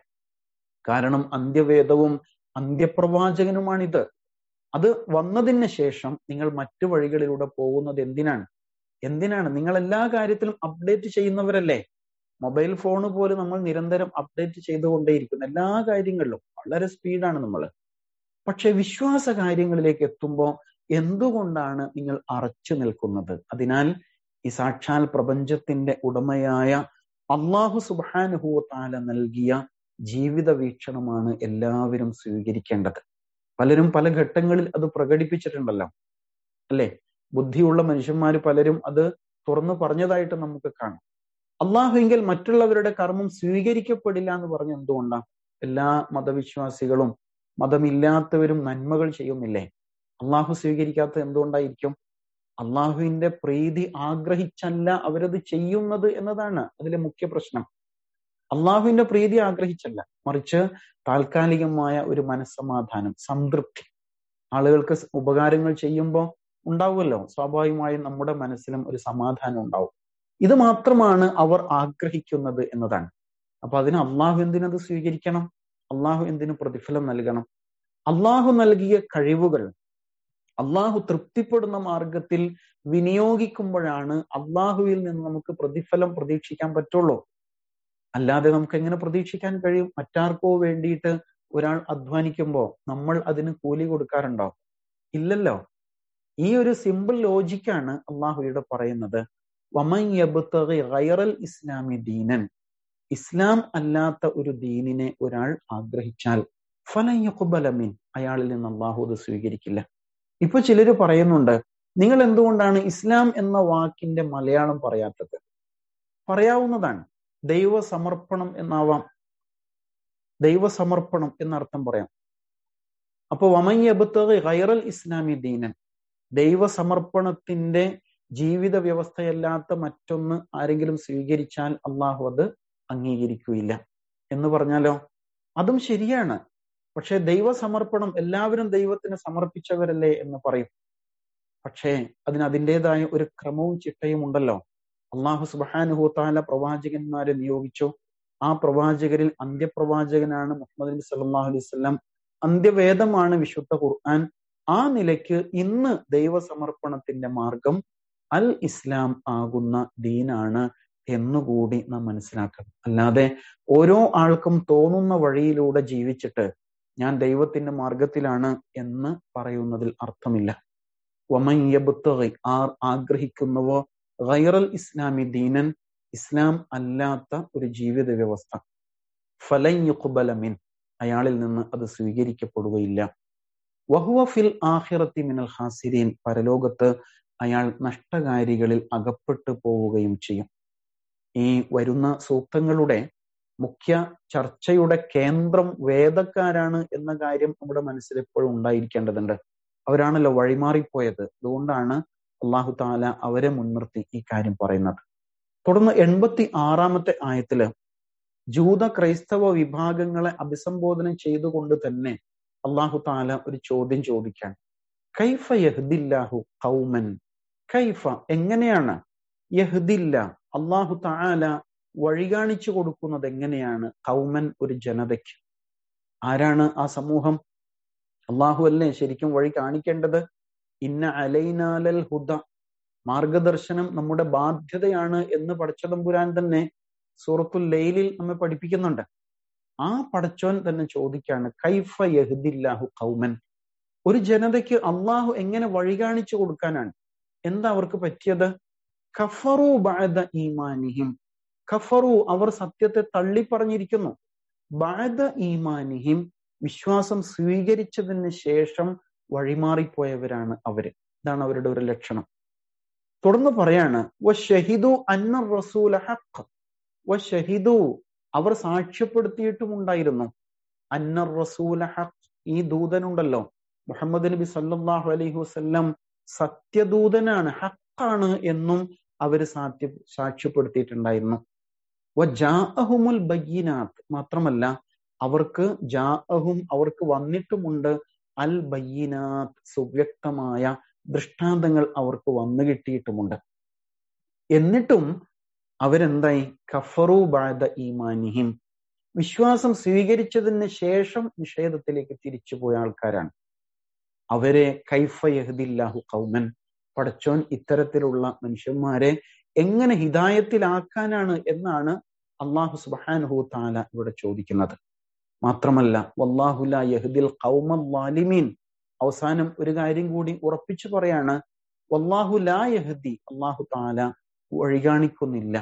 കാരണം അന്ത്യവേദവും അന്ത്യപ്രവാചകനുമാണിത് അത് വന്നതിന് ശേഷം നിങ്ങൾ മറ്റു വഴികളിലൂടെ പോകുന്നത് എന്തിനാണ് എന്തിനാണ് നിങ്ങൾ എല്ലാ കാര്യത്തിലും അപ്ഡേറ്റ് ചെയ്യുന്നവരല്ലേ മൊബൈൽ ഫോൺ പോലും നമ്മൾ നിരന്തരം അപ്ഡേറ്റ് ചെയ്തുകൊണ്ടേയിരിക്കുന്നു എല്ലാ കാര്യങ്ങളിലും വളരെ സ്പീഡാണ് നമ്മൾ പക്ഷെ വിശ്വാസ കാര്യങ്ങളിലേക്ക് എത്തുമ്പോൾ എന്തുകൊണ്ടാണ് നിങ്ങൾ അറച്ചു നിൽക്കുന്നത് അതിനാൽ ഈ സാക്ഷാൽ പ്രപഞ്ചത്തിന്റെ ഉടമയായ അള്ളാഹു സുബാനുഹൂത്താല നൽകിയ ജീവിത വീക്ഷണമാണ് എല്ലാവരും സ്വീകരിക്കേണ്ടത് പലരും പല ഘട്ടങ്ങളിൽ അത് പ്രകടിപ്പിച്ചിട്ടുണ്ടല്ലോ അല്ലെ ബുദ്ധിയുള്ള മനുഷ്യന്മാർ പലരും അത് തുറന്നു പറഞ്ഞതായിട്ട് നമുക്ക് കാണാം അള്ളാഹുവെങ്കിൽ മറ്റുള്ളവരുടെ കർമ്മം സ്വീകരിക്കപ്പെടില്ല എന്ന് പറഞ്ഞ എന്തുകൊണ്ടാണ് എല്ലാ മതവിശ്വാസികളും മതമില്ലാത്തവരും നന്മകൾ ചെയ്യുന്നില്ലേ അള്ളാഹു സ്വീകരിക്കാത്ത എന്തുകൊണ്ടായിരിക്കും അള്ളാഹുവിന്റെ പ്രീതി ആഗ്രഹിച്ചല്ല അവരത് ചെയ്യുന്നത് എന്നതാണ് അതിലെ മുഖ്യ പ്രശ്നം അള്ളാഹുവിന്റെ പ്രീതി ആഗ്രഹിച്ചല്ല മറിച്ച് താൽക്കാലികമായ ഒരു മനസ്സമാധാനം സംതൃപ്തി ആളുകൾക്ക് ഉപകാരങ്ങൾ ചെയ്യുമ്പോൾ ഉണ്ടാവുമല്ലോ സ്വാഭാവികമായും നമ്മുടെ മനസ്സിലും ഒരു സമാധാനം ഉണ്ടാവും ഇത് മാത്രമാണ് അവർ ആഗ്രഹിക്കുന്നത് എന്നതാണ് അപ്പൊ അതിന് അള്ളാഹു എന്തിനത് സ്വീകരിക്കണം അള്ളാഹു എന്തിനു പ്രതിഫലം നൽകണം അള്ളാഹു നൽകിയ കഴിവുകൾ അള്ളാഹു തൃപ്തിപ്പെടുന്ന മാർഗത്തിൽ വിനിയോഗിക്കുമ്പോഴാണ് അള്ളാഹുവിൽ നിന്ന് നമുക്ക് പ്രതിഫലം പ്രതീക്ഷിക്കാൻ പറ്റുള്ളൂ അല്ലാതെ നമുക്ക് എങ്ങനെ പ്രതീക്ഷിക്കാൻ കഴിയും മറ്റാർക്കോ വേണ്ടിയിട്ട് ഒരാൾ അധ്വാനിക്കുമ്പോൾ നമ്മൾ അതിന് കൂലി കൊടുക്കാറുണ്ടോ ഇല്ലല്ലോ ഈ ഒരു സിമ്പിൾ ലോജിക്കാണ് അള്ളാഹു ഇവിടെ പറയുന്നത് വമൻ ഗൈറൽ ഇസ്ലാമി ദീനൻ ഇസ്ലാം അല്ലാത്ത ഒരു ദീനിനെ ഒരാൾ ആഗ്രഹിച്ചാൽ ഫലയുബലമിൻ അയാളിൽ നിന്ന് അള്ളാഹു അത് സ്വീകരിക്കില്ല ഇപ്പൊ ചിലര് പറയുന്നുണ്ട് നിങ്ങൾ എന്തുകൊണ്ടാണ് ഇസ്ലാം എന്ന വാക്കിന്റെ മലയാളം പറയാത്തത് പറയാവുന്നതാണ് ദൈവ സമർപ്പണം എന്നാവാം ദൈവസമർപ്പണം എന്നർത്ഥം പറയാം അപ്പൊ വമയ്യബത്തത് ഗൈറൽ ഇസ്ലാമി ദീനൻ ദൈവസമർപ്പണത്തിന്റെ ജീവിത വ്യവസ്ഥയല്ലാത്ത മറ്റൊന്ന് ആരെങ്കിലും സ്വീകരിച്ചാൽ അള്ളാഹു അത് അംഗീകരിക്കുകയില്ല എന്ന് പറഞ്ഞാലോ അതും ശരിയാണ് പക്ഷെ ദൈവസമർപ്പണം എല്ലാവരും ദൈവത്തിന് സമർപ്പിച്ചവരല്ലേ എന്ന് പറയും പക്ഷേ അതിന് അതിൻ്റെതായ ഒരു ക്രമവും ചിട്ടയും ഉണ്ടല്ലോ അള്ളാഹു സുബാനുഹൂത്താല പ്രവാചകന്മാരെ നിയോഗിച്ചു ആ പ്രവാചകരിൽ അന്ത്യപ്രവാചകനാണ് മുഹമ്മദ് നബി സല്ലാഹു അലൈഹി സ്വല്ലാം അന്ത്യവേദമാണ് വിശുദ്ധ ഖുർആൻ ആ നിലയ്ക്ക് ഇന്ന് ദൈവസമർപ്പണത്തിന്റെ മാർഗം അൽ ഇസ്ലാം ആകുന്ന ദീനാണ് എന്നുകൂടി നാം മനസ്സിലാക്കണം അല്ലാതെ ഓരോ ആൾക്കും തോന്നുന്ന വഴിയിലൂടെ ജീവിച്ചിട്ട് ഞാൻ ദൈവത്തിന്റെ മാർഗത്തിലാണ് എന്ന് പറയുന്നതിൽ അർത്ഥമില്ല വമയ്യബുത്തകൈ ആർ ആഗ്രഹിക്കുന്നവോ ഗൈറൽ ഇസ്ലാമി ദീനൻ ഇസ്ലാം അല്ലാത്ത ഒരു ജീവിത വ്യവസ്ഥ ഫലയുബലമിൻ അയാളിൽ നിന്ന് അത് സ്വീകരിക്കപ്പെടുകയില്ല വഹുവ ഫിൽ ആഹിറത്തി മിനൽ ഹാസിരീൻ പരലോകത്ത് അയാൾ നഷ്ടകാരികളിൽ അകപ്പെട്ടു പോവുകയും ചെയ്യും ഈ വരുന്ന സൂക്തങ്ങളുടെ മുഖ്യ ചർച്ചയുടെ കേന്ദ്രം വേദക്കാരാണ് എന്ന കാര്യം നമ്മുടെ മനസ്സിൽ എപ്പോഴും ഉണ്ടായിരിക്കേണ്ടതുണ്ട് അവരാണല്ലോ വഴിമാറിപ്പോയത് അതുകൊണ്ടാണ് അള്ളാഹു താല അവരെ മുൻനിർത്തി ഈ കാര്യം പറയുന്നത് തുടർന്ന് എൺപത്തി ആറാമത്തെ ആയത്തില് ജൂത ക്രൈസ്തവ വിഭാഗങ്ങളെ അഭിസംബോധന ചെയ്തുകൊണ്ട് തന്നെ അള്ളാഹു താല ഒരു ചോദ്യം ചോദിക്കാൻ കൈഫ യഹ്ദില്ലാഹു കൗമൻ കൈഫ എങ്ങനെയാണ് യഹ്ദില്ല അള്ളാഹു താല വഴി കാണിച്ചു കൊടുക്കുന്നത് എങ്ങനെയാണ് കൗമൻ ഒരു ജനതയ്ക്ക് ആരാണ് ആ സമൂഹം അള്ളാഹു അല്ലേ ശരിക്കും വഴി കാണിക്കേണ്ടത് ഇന്ന അലൈനാലൽ ഹുദ മാർഗദർശനം നമ്മുടെ ബാധ്യതയാണ് എന്ന് പടച്ചതമ്പുരാൻ തന്നെ സൂറത്തുൽ ലൈലിൽ നമ്മെ പഠിപ്പിക്കുന്നുണ്ട് ആ പടച്ചോൻ തന്നെ ചോദിക്കാണ് കൈഫ യഹ്ദില്ലാഹു കൗമൻ ഒരു ജനതയ്ക്ക് അള്ളാഹു എങ്ങനെ വഴി കാണിച്ചു കൊടുക്കാനാണ് എന്താ അവർക്ക് പറ്റിയത് ഖഫറു ബാദ ഈമാനിഹിം ഖഫറു അവർ സത്യത്തെ തള്ളി പറഞ്ഞിരിക്കുന്നു ബാദ ഈമാനിഹിം വിശ്വാസം സ്വീകരിച്ചതിന് ശേഷം വഴിമാറിപ്പോയവരാണ് അവര് ഇതാണ് അവരുടെ ഒരു ലക്ഷണം തുടർന്ന് പറയാണ് വ ഷഹിദു അന്ന റസൂല ഹഖ് വ ഷഹിദു അവർ സാക്ഷ്യപ്പെടുത്തിയിട്ടുമുണ്ടായിരുന്നു അന്ന റസൂല ഹഖ് ഈ ദൂതനുണ്ടല്ലോ മുഹമ്മദ് നബി സല്ലാഹു അലൈഹി വസ്ല്ലം സത്യദൂതനാണ് ഹക്കാണ് എന്നും അവര് സാധ്യ സാക്ഷ്യപ്പെടുത്തിയിട്ടുണ്ടായിരുന്നു വ ജാഅഹുമുൽ ബയ്യിനാത്ത് മാത്രമല്ല അവർക്ക് ജാഅഹും അവർക്ക് വന്നിട്ടുമുണ്ട് അൽ ബയ്യിനാത്ത് സുവ്യക്തമായ ദൃഷ്ടാന്തങ്ങൾ അവർക്ക് വന്നു കിട്ടിയിട്ടുമുണ്ട് എന്നിട്ടും അവരെന്തായി കഫറു ബാദ ഈമാനിഹിം വിശ്വാസം സ്വീകരിച്ചതിന് ശേഷം നിഷേധത്തിലേക്ക് തിരിച്ചുപോയ ആൾക്കാരാണ് അവരെ കൈഫ യഹ്ദില്ലാഹു കൗമൻ പടച്ചോൻ ഇത്തരത്തിലുള്ള മനുഷ്യന്മാരെ എങ്ങനെ ഹിതായത്തിലാക്കാനാണ് എന്നാണ് അള്ളാഹു സുബാനുഹു താല ഇവിടെ ചോദിക്കുന്നത് മാത്രമല്ല വല്ലാഹുല യഹ്ദിൽ കൗമീൻ അവസാനം ഒരു കാര്യം കൂടി ഉറപ്പിച്ചു പറയാണ് വല്ലാഹു ലാ യഹ്ദി അള്ളാഹു താല വഴികാണിക്കുന്നില്ല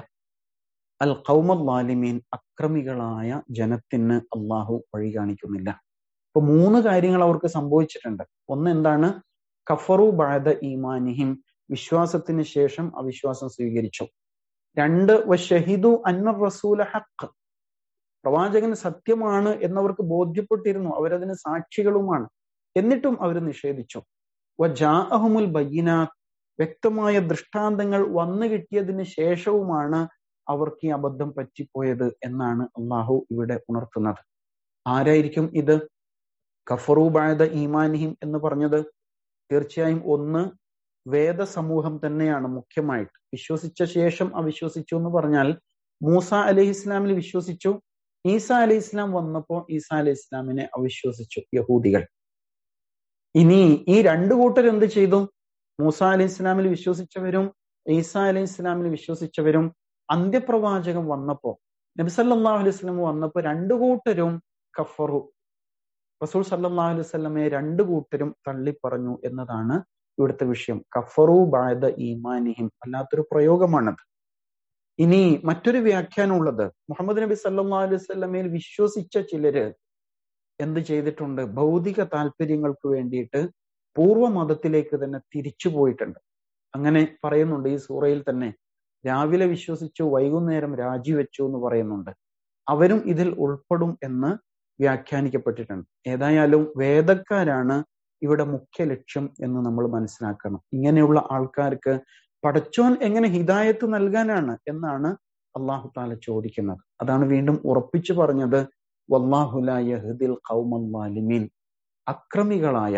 അൽ കൗമീൻ അക്രമികളായ ജനത്തിന് അള്ളാഹു വഴി കാണിക്കുന്നില്ല ഇപ്പൊ മൂന്ന് കാര്യങ്ങൾ അവർക്ക് സംഭവിച്ചിട്ടുണ്ട് ഒന്ന് എന്താണ് കഫറു ബാദ ഈമാനിഹിം വിശ്വാസത്തിന് ശേഷം അവിശ്വാസം സ്വീകരിച്ചു രണ്ട് ഷഹിദു അന്ന റസൂല ഹക്ക് പ്രവാചകൻ സത്യമാണ് എന്നവർക്ക് ബോധ്യപ്പെട്ടിരുന്നു അവരതിന് സാക്ഷികളുമാണ് എന്നിട്ടും അവർ നിഷേധിച്ചു ജാഅഹുമുൽ ബയ്യന വ്യക്തമായ ദൃഷ്ടാന്തങ്ങൾ വന്നു കിട്ടിയതിന് ശേഷവുമാണ് അവർക്ക് ഈ അബദ്ധം പറ്റിപ്പോയത് എന്നാണ് അള്ളാഹു ഇവിടെ ഉണർത്തുന്നത് ആരായിരിക്കും ഇത് കഫറൂബായത ഈമാനിഹിം എന്ന് പറഞ്ഞത് തീർച്ചയായും ഒന്ന് വേദ സമൂഹം തന്നെയാണ് മുഖ്യമായിട്ട് വിശ്വസിച്ച ശേഷം അവിശ്വസിച്ചു എന്ന് പറഞ്ഞാൽ മൂസ അലഹി ഇസ്ലാമിൽ വിശ്വസിച്ചു ഈസ അലി ഇസ്ലാം വന്നപ്പോൾ ഈസ അലി ഇസ്ലാമിനെ അവിശ്വസിച്ചു യഹൂദികൾ ഇനി ഈ രണ്ടു കൂട്ടർ എന്ത് ചെയ്തു മൂസ അലൈഹി ഇസ്ലാമിൽ വിശ്വസിച്ചവരും ഈസ അലൈഹി ഇസ്ലാമിൽ വിശ്വസിച്ചവരും അന്ത്യപ്രവാചകം വന്നപ്പോ നബി സല്ലല്ലാഹു അലൈഹി വസല്ലം വന്നപ്പോ രണ്ടു കൂട്ടരും കഫറു റസൂൽ സല്ലല്ലാഹു അലൈഹി വസല്ലമയെ രണ്ടു കൂട്ടരും തള്ളിപ്പറഞ്ഞു എന്നതാണ് ഇവിടുത്തെ വിഷയം കഫറു ബാദ ഈമാനിഹിം അല്ലാത്തൊരു പ്രയോഗമാണത് ഇനി മറ്റൊരു വ്യാഖ്യാനം ഉള്ളത് മുഹമ്മദ് നബി സല്ലല്ലാഹു അലൈഹി വസല്ലമയിൽ വിശ്വസിച്ച ചിലര് എന്ത് ചെയ്തിട്ടുണ്ട് ഭൗതിക താല്പര്യങ്ങൾക്ക് വേണ്ടിയിട്ട് പൂർവ്വ മതത്തിലേക്ക് തന്നെ തിരിച്ചു പോയിട്ടുണ്ട് അങ്ങനെ പറയുന്നുണ്ട് ഈ സൂറയിൽ തന്നെ രാവിലെ വിശ്വസിച്ചു വൈകുന്നേരം രാജിവെച്ചു എന്ന് പറയുന്നുണ്ട് അവരും ഇതിൽ ഉൾപ്പെടും എന്ന് വ്യാഖ്യാനിക്കപ്പെട്ടിട്ടുണ്ട് ഏതായാലും വേദക്കാരാണ് ഇവിടെ മുഖ്യ ലക്ഷ്യം എന്ന് നമ്മൾ മനസ്സിലാക്കണം ഇങ്ങനെയുള്ള ആൾക്കാർക്ക് പടച്ചോൻ എങ്ങനെ ഹിദായത്ത് നൽകാനാണ് എന്നാണ് അള്ളാഹു താല ചോദിക്കുന്നത് അതാണ് വീണ്ടും ഉറപ്പിച്ചു പറഞ്ഞത് വല്ലാഹുലായഹദിൽ ഖൗമീൻ അക്രമികളായ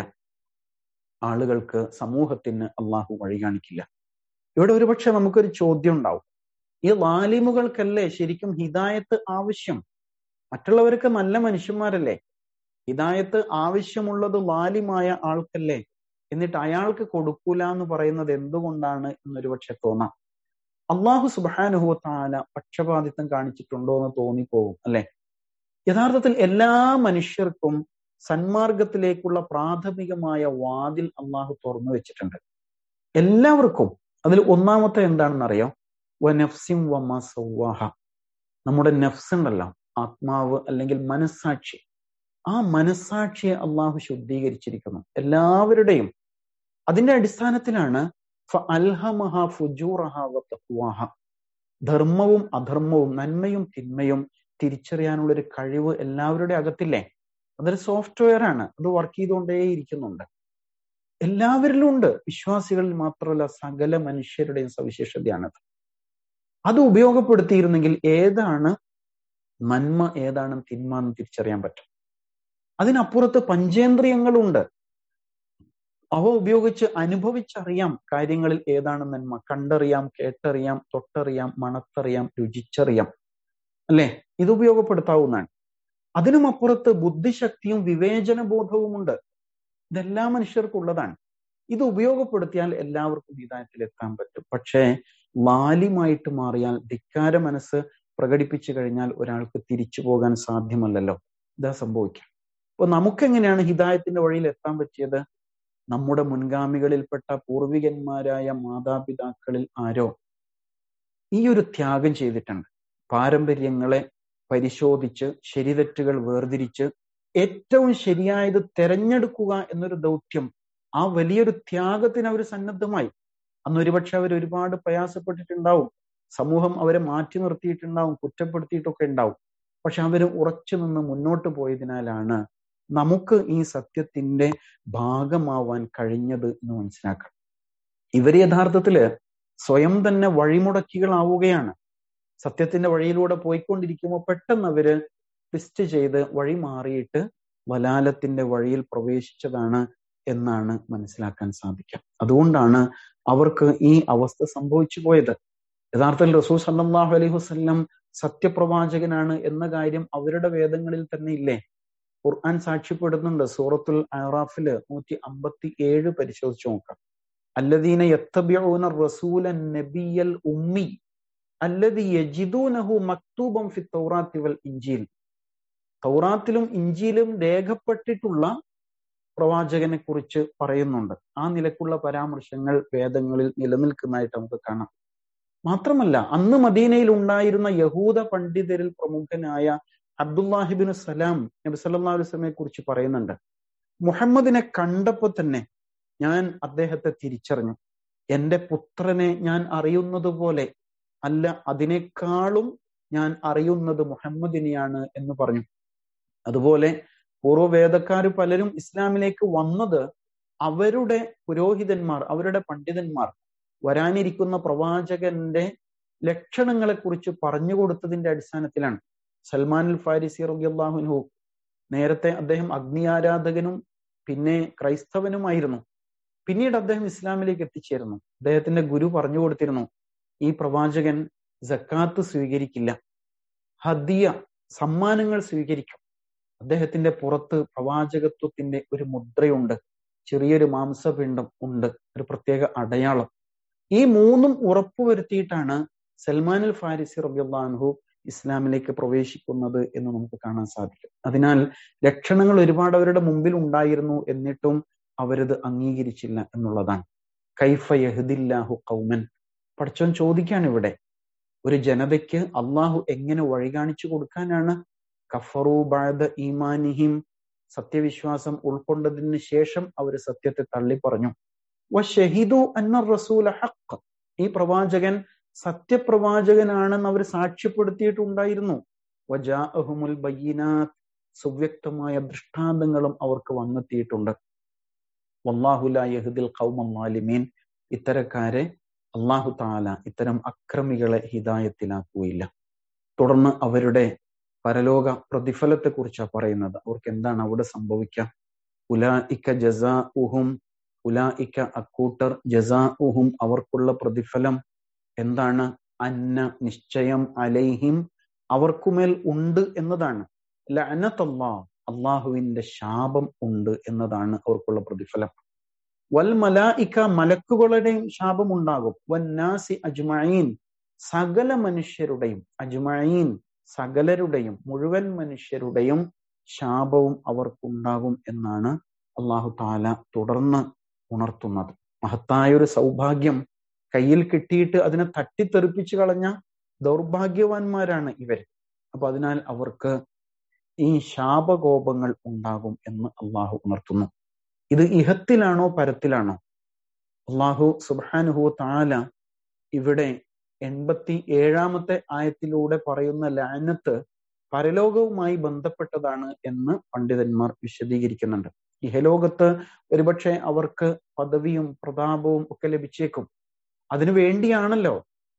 ആളുകൾക്ക് സമൂഹത്തിന് അള്ളാഹു വഴി കാണിക്കില്ല ഇവിടെ ഒരുപക്ഷെ നമുക്കൊരു ചോദ്യം ഉണ്ടാവും ഈ ലാലിമുകൾക്കല്ലേ ശരിക്കും ഹിദായത്ത് ആവശ്യം മറ്റുള്ളവരൊക്കെ നല്ല മനുഷ്യന്മാരല്ലേ ഹിദായത്ത് ആവശ്യമുള്ളത് ലാലിമായ ആൾക്കല്ലേ എന്നിട്ട് അയാൾക്ക് കൊടുക്കൂല എന്ന് പറയുന്നത് എന്തുകൊണ്ടാണ് എന്നൊരു പക്ഷെ തോന്നാം അള്ളാഹു സുബാനുഹുത്താല പക്ഷപാതിത്വം കാണിച്ചിട്ടുണ്ടോ എന്ന് തോന്നിപ്പോകും അല്ലെ യഥാർത്ഥത്തിൽ എല്ലാ മനുഷ്യർക്കും സന്മാർഗത്തിലേക്കുള്ള പ്രാഥമികമായ വാതിൽ അള്ളാഹു തുറന്നു വെച്ചിട്ടുണ്ട് എല്ലാവർക്കും അതിൽ ഒന്നാമത്തെ എന്താണെന്നറിയോ വനഫ്സിം വമ സൗവാഹ നമ്മുടെ നഫ്സ് ഉണ്ടല്ലോ ആത്മാവ് അല്ലെങ്കിൽ മനസ്സാക്ഷി ആ മനസ്സാക്ഷിയെ അള്ളാഹു ശുദ്ധീകരിച്ചിരിക്കുന്നു എല്ലാവരുടെയും അതിന്റെ അടിസ്ഥാനത്തിലാണ് അൽഹമഹ ഫുജൂറഹ വത്തഖ്വാഹ ധർമ്മവും അധർമ്മവും നന്മയും തിന്മയും തിരിച്ചറിയാനുള്ള ഒരു കഴിവ് എല്ലാവരുടെ അകത്തില്ലേ അതൊരു സോഫ്റ്റ്വെയർ ആണ് അത് വർക്ക് ചെയ്തുകൊണ്ടേ ഇരിക്കുന്നുണ്ട് എല്ലാവരിലും ഉണ്ട് വിശ്വാസികളിൽ മാത്രമല്ല സകല മനുഷ്യരുടെയും സവിശേഷതയാണത് അത് ഉപയോഗപ്പെടുത്തിയിരുന്നെങ്കിൽ ഏതാണ് നന്മ ഏതാണ് തിന്മ എന്ന് തിരിച്ചറിയാൻ പറ്റും അതിനപ്പുറത്ത് പഞ്ചേന്ദ്രിയങ്ങളുണ്ട് അവ ഉപയോഗിച്ച് അനുഭവിച്ചറിയാം കാര്യങ്ങളിൽ ഏതാണ് നന്മ കണ്ടറിയാം കേട്ടറിയാം തൊട്ടറിയാം മണത്തറിയാം രുചിച്ചറിയാം അല്ലെ ഇത് ഉപയോഗപ്പെടുത്താവുന്നതാണ് അതിനും അപ്പുറത്ത് ബുദ്ധിശക്തിയും വിവേചന ബോധവുമുണ്ട് ഇതെല്ലാ മനുഷ്യർക്കുള്ളതാണ് ഇത് ഉപയോഗപ്പെടുത്തിയാൽ എല്ലാവർക്കും ഹിതായത്തിൽ എത്താൻ പറ്റും പക്ഷേ വാലിമായിട്ട് മാറിയാൽ ധിക്കാര മനസ്സ് പ്രകടിപ്പിച്ചു കഴിഞ്ഞാൽ ഒരാൾക്ക് തിരിച്ചു പോകാൻ സാധ്യമല്ലല്ലോ ഇതാ സംഭവിക്കാം അപ്പൊ നമുക്കെങ്ങനെയാണ് ഹിദായത്തിന്റെ വഴിയിൽ എത്താൻ പറ്റിയത് നമ്മുടെ മുൻഗാമികളിൽപ്പെട്ട പൂർവികന്മാരായ മാതാപിതാക്കളിൽ ആരോ ഈ ഒരു ത്യാഗം ചെയ്തിട്ടുണ്ട് പാരമ്പര്യങ്ങളെ പരിശോധിച്ച് ശരിതെറ്റുകൾ വേർതിരിച്ച് ഏറ്റവും ശരിയായത് തെരഞ്ഞെടുക്കുക എന്നൊരു ദൗത്യം ആ വലിയൊരു ത്യാഗത്തിന് അവർ സന്നദ്ധമായി അന്ന് ഒരുപക്ഷെ അവർ ഒരുപാട് പ്രയാസപ്പെട്ടിട്ടുണ്ടാവും സമൂഹം അവരെ മാറ്റി നിർത്തിയിട്ടുണ്ടാവും കുറ്റപ്പെടുത്തിയിട്ടൊക്കെ ഉണ്ടാവും പക്ഷെ അവർ ഉറച്ചു നിന്ന് മുന്നോട്ട് പോയതിനാലാണ് നമുക്ക് ഈ സത്യത്തിന്റെ ഭാഗമാവാൻ കഴിഞ്ഞത് എന്ന് മനസ്സിലാക്കണം ഇവർ യഥാർത്ഥത്തില് സ്വയം തന്നെ വഴിമുടക്കികളാവുകയാണ് സത്യത്തിന്റെ വഴിയിലൂടെ പോയിക്കൊണ്ടിരിക്കുമ്പോൾ പെട്ടെന്ന് അവര് ട്വിസ്റ്റ് ചെയ്ത് വഴി മാറിയിട്ട് വലാലത്തിന്റെ വഴിയിൽ പ്രവേശിച്ചതാണ് എന്നാണ് മനസ്സിലാക്കാൻ സാധിക്കുക അതുകൊണ്ടാണ് അവർക്ക് ഈ അവസ്ഥ സംഭവിച്ചു പോയത് യഥാർത്ഥത്തിൽ റസൂൽ സല്ലാഹു അലൈഹി വസ്ല്ലം സത്യപ്രവാചകനാണ് എന്ന കാര്യം അവരുടെ വേദങ്ങളിൽ തന്നെ ഇല്ലേ ഖുർആൻ സാക്ഷ്യപ്പെടുന്നുണ്ട് സൂറത്തുൽ അറാഫില് നൂറ്റി അമ്പത്തി ഏഴ് പരിശോധിച്ചു നോക്കാം അല്ലദീന യത്തബിഊന റസൂല നബിയൽ ഉമ്മി അല്ലദി യജിദൂനഹു മക്തൂബം ഫി തൗറാത്തി വൽ ഇഞ്ചീൽ തൗറാത്തിലും ഇഞ്ചിയിലും രേഖപ്പെട്ടിട്ടുള്ള പ്രവാചകനെ കുറിച്ച് പറയുന്നുണ്ട് ആ നിലക്കുള്ള പരാമർശങ്ങൾ വേദങ്ങളിൽ നിലനിൽക്കുന്നതായിട്ട് നമുക്ക് കാണാം മാത്രമല്ല അന്ന് മദീനയിൽ ഉണ്ടായിരുന്ന യഹൂദ പണ്ഡിതരിൽ പ്രമുഖനായ അബ്ദുല്ലാഹിബിന് സലാം നബി സല്ലാ അലുസ്ലമെ കുറിച്ച് പറയുന്നുണ്ട് മുഹമ്മദിനെ കണ്ടപ്പോൾ തന്നെ ഞാൻ അദ്ദേഹത്തെ തിരിച്ചറിഞ്ഞു എന്റെ പുത്രനെ ഞാൻ അറിയുന്നത് പോലെ അല്ല അതിനേക്കാളും ഞാൻ അറിയുന്നത് മുഹമ്മദിനെയാണ് എന്ന് പറഞ്ഞു അതുപോലെ പൂർവ്വവേദക്കാർ പലരും ഇസ്ലാമിലേക്ക് വന്നത് അവരുടെ പുരോഹിതന്മാർ അവരുടെ പണ്ഡിതന്മാർ വരാനിരിക്കുന്ന പ്രവാചകന്റെ ലക്ഷണങ്ങളെ കുറിച്ച് പറഞ്ഞു കൊടുത്തതിന്റെ അടിസ്ഥാനത്തിലാണ് സൽമാൻ അൽ ഫാരിസി റബിഅള്ളാഹുൻഹു നേരത്തെ അദ്ദേഹം അഗ്നി ആരാധകനും പിന്നെ ക്രൈസ്തവനുമായിരുന്നു പിന്നീട് അദ്ദേഹം ഇസ്ലാമിലേക്ക് എത്തിച്ചേർന്നു അദ്ദേഹത്തിന്റെ ഗുരു പറഞ്ഞു കൊടുത്തിരുന്നു ഈ പ്രവാചകൻ ജക്കാത്ത് സ്വീകരിക്കില്ല ഹദിയ സമ്മാനങ്ങൾ സ്വീകരിക്കും അദ്ദേഹത്തിന്റെ പുറത്ത് പ്രവാചകത്വത്തിന്റെ ഒരു മുദ്രയുണ്ട് ചെറിയൊരു മാംസപിണ്ഡം ഉണ്ട് ഒരു പ്രത്യേക അടയാളം ഈ മൂന്നും ഉറപ്പുവരുത്തിയിട്ടാണ് സൽമാൻ അൽ ഫാരിസി റബിയുള്ളാൻഹു ഇസ്ലാമിലേക്ക് പ്രവേശിക്കുന്നത് എന്ന് നമുക്ക് കാണാൻ സാധിക്കും അതിനാൽ ലക്ഷണങ്ങൾ ഒരുപാട് അവരുടെ മുമ്പിൽ ഉണ്ടായിരുന്നു എന്നിട്ടും അവരത് അംഗീകരിച്ചില്ല എന്നുള്ളതാണ് കൈഫ യഹദില്ലാഹു കൗമൻ പഠിച്ചോൻ ചോദിക്കാണ് ഇവിടെ ഒരു ജനതയ്ക്ക് അള്ളാഹു എങ്ങനെ വഴി കാണിച്ചു കൊടുക്കാനാണ് കഫറു ബാദ ഈമാനിഹിം സത്യവിശ്വാസം ഉൾക്കൊണ്ടതിന് ശേഷം അവർ സത്യത്തെ തള്ളി പറഞ്ഞു ഷഹിദു അന്ന റസൂല ഹക്ക് ഈ പ്രവാചകൻ സത്യപ്രവാചകനാണെന്ന് അവർ സാക്ഷ്യപ്പെടുത്തിയിട്ടുണ്ടായിരുന്നു വജാഅഹുമുൽ ബയ്യനാത്ത് സുവ്യക്തമായ ദൃഷ്ടാന്തങ്ങളും അവർക്ക് വന്നെത്തിയിട്ടുണ്ട് വല്ലാഹുല യഹുദിൽ ഖൗമാലിമീൻ ഇത്തരക്കാരെ അള്ളാഹു താല ഇത്തരം അക്രമികളെ ഹിതായത്തിലാക്കുകയില്ല തുടർന്ന് അവരുടെ പരലോക പ്രതിഫലത്തെ കുറിച്ചാണ് പറയുന്നത് അവർക്ക് എന്താണ് അവിടെ സംഭവിക്കുക ഉലാ ഇക്ക ജസാ ഉഹും ഉലാ ഇക്ക അക്കൂട്ടർ ജസാ ഉഹും അവർക്കുള്ള പ്രതിഫലം എന്താണ് അന്ന നിശ്ചയം അലൈഹിം അവർക്കുമേൽ ഉണ്ട് എന്നതാണ് ലഅനത്തല്ലാ അള്ളാഹുവിന്റെ ശാപം ഉണ്ട് എന്നതാണ് അവർക്കുള്ള പ്രതിഫലം വൽ മലായിക്ക മലക്കുകളുടെയും ശാപം ഉണ്ടാകും വന്നാസി അജ്മഈൻ സകല മനുഷ്യരുടെയും അജ്മഈൻ സകലരുടെയും മുഴുവൻ മനുഷ്യരുടെയും ശാപവും അവർക്കുണ്ടാകും എന്നാണ് അള്ളാഹു താല തുടർന്ന് ഉണർത്തുന്നത് മഹത്തായ ഒരു സൗഭാഗ്യം കയ്യിൽ കിട്ടിയിട്ട് അതിനെ തട്ടിത്തെറിപ്പിച്ചു കളഞ്ഞ ദൗർഭാഗ്യവാന്മാരാണ് ഇവർ അപ്പൊ അതിനാൽ അവർക്ക് ഈ ശാപകോപങ്ങൾ ഉണ്ടാകും എന്ന് അള്ളാഹു ഉണർത്തുന്നു ഇത് ഇഹത്തിലാണോ പരത്തിലാണോ അള്ളാഹു സുബാനുഹു താല ഇവിടെ എൺപത്തി ഏഴാമത്തെ ആയത്തിലൂടെ പറയുന്ന ലാനത്ത് പരലോകവുമായി ബന്ധപ്പെട്ടതാണ് എന്ന് പണ്ഡിതന്മാർ വിശദീകരിക്കുന്നുണ്ട് ഇഹലോകത്ത് ഒരുപക്ഷെ അവർക്ക് പദവിയും പ്രതാപവും ഒക്കെ ലഭിച്ചേക്കും അതിനു വേണ്ടിയാണല്ലോ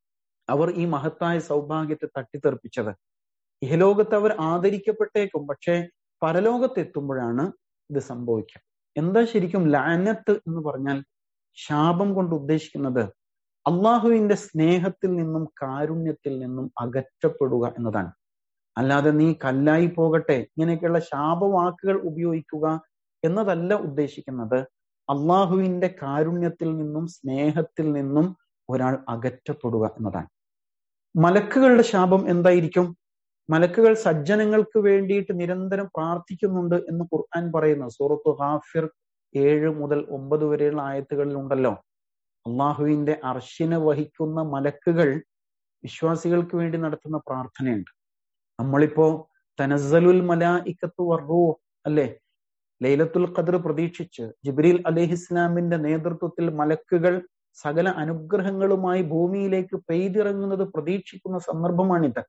അവർ ഈ മഹത്തായ സൗഭാഗ്യത്തെ തട്ടിത്തെറിപ്പിച്ചത് ഇഹലോകത്ത് അവർ ആദരിക്കപ്പെട്ടേക്കും പക്ഷെ പരലോകത്തെത്തുമ്പോഴാണ് ഇത് സംഭവിക്കുക എന്താ ശരിക്കും ലാനത്ത് എന്ന് പറഞ്ഞാൽ ശാപം കൊണ്ട് ഉദ്ദേശിക്കുന്നത് അള്ളാഹുവിന്റെ സ്നേഹത്തിൽ നിന്നും കാരുണ്യത്തിൽ നിന്നും അകറ്റപ്പെടുക എന്നതാണ് അല്ലാതെ നീ കല്ലായി പോകട്ടെ ഇങ്ങനെയൊക്കെയുള്ള ശാപവാക്കുകൾ ഉപയോഗിക്കുക എന്നതല്ല ഉദ്ദേശിക്കുന്നത് അള്ളാഹുവിന്റെ കാരുണ്യത്തിൽ നിന്നും സ്നേഹത്തിൽ നിന്നും ഒരാൾ അകറ്റപ്പെടുക എന്നതാണ് മലക്കുകളുടെ ശാപം എന്തായിരിക്കും മലക്കുകൾ സജ്ജനങ്ങൾക്ക് വേണ്ടിയിട്ട് നിരന്തരം പ്രാർത്ഥിക്കുന്നുണ്ട് എന്ന് ഖുർആൻ പറയുന്നു സൂറത്ത് ഹാഫിർ ഏഴ് മുതൽ ഒമ്പത് വരെയുള്ള ആയത്തുകളിൽ ഉണ്ടല്ലോ അള്ളാഹുവിന്റെ അർശിനെ വഹിക്കുന്ന മലക്കുകൾ വിശ്വാസികൾക്ക് വേണ്ടി നടത്തുന്ന പ്രാർത്ഥനയുണ്ട് നമ്മളിപ്പോ തനസലുൽ മലാ ഇക്കത്തു വർറൂ അല്ലെ ലൈലത്തുൽ ഖദർ പ്രതീക്ഷിച്ച് ജിബ്രീൽ അലഹിസ്ലാമിന്റെ നേതൃത്വത്തിൽ മലക്കുകൾ സകല അനുഗ്രഹങ്ങളുമായി ഭൂമിയിലേക്ക് പെയ്തിറങ്ങുന്നത് പ്രതീക്ഷിക്കുന്ന സന്ദർഭമാണിത്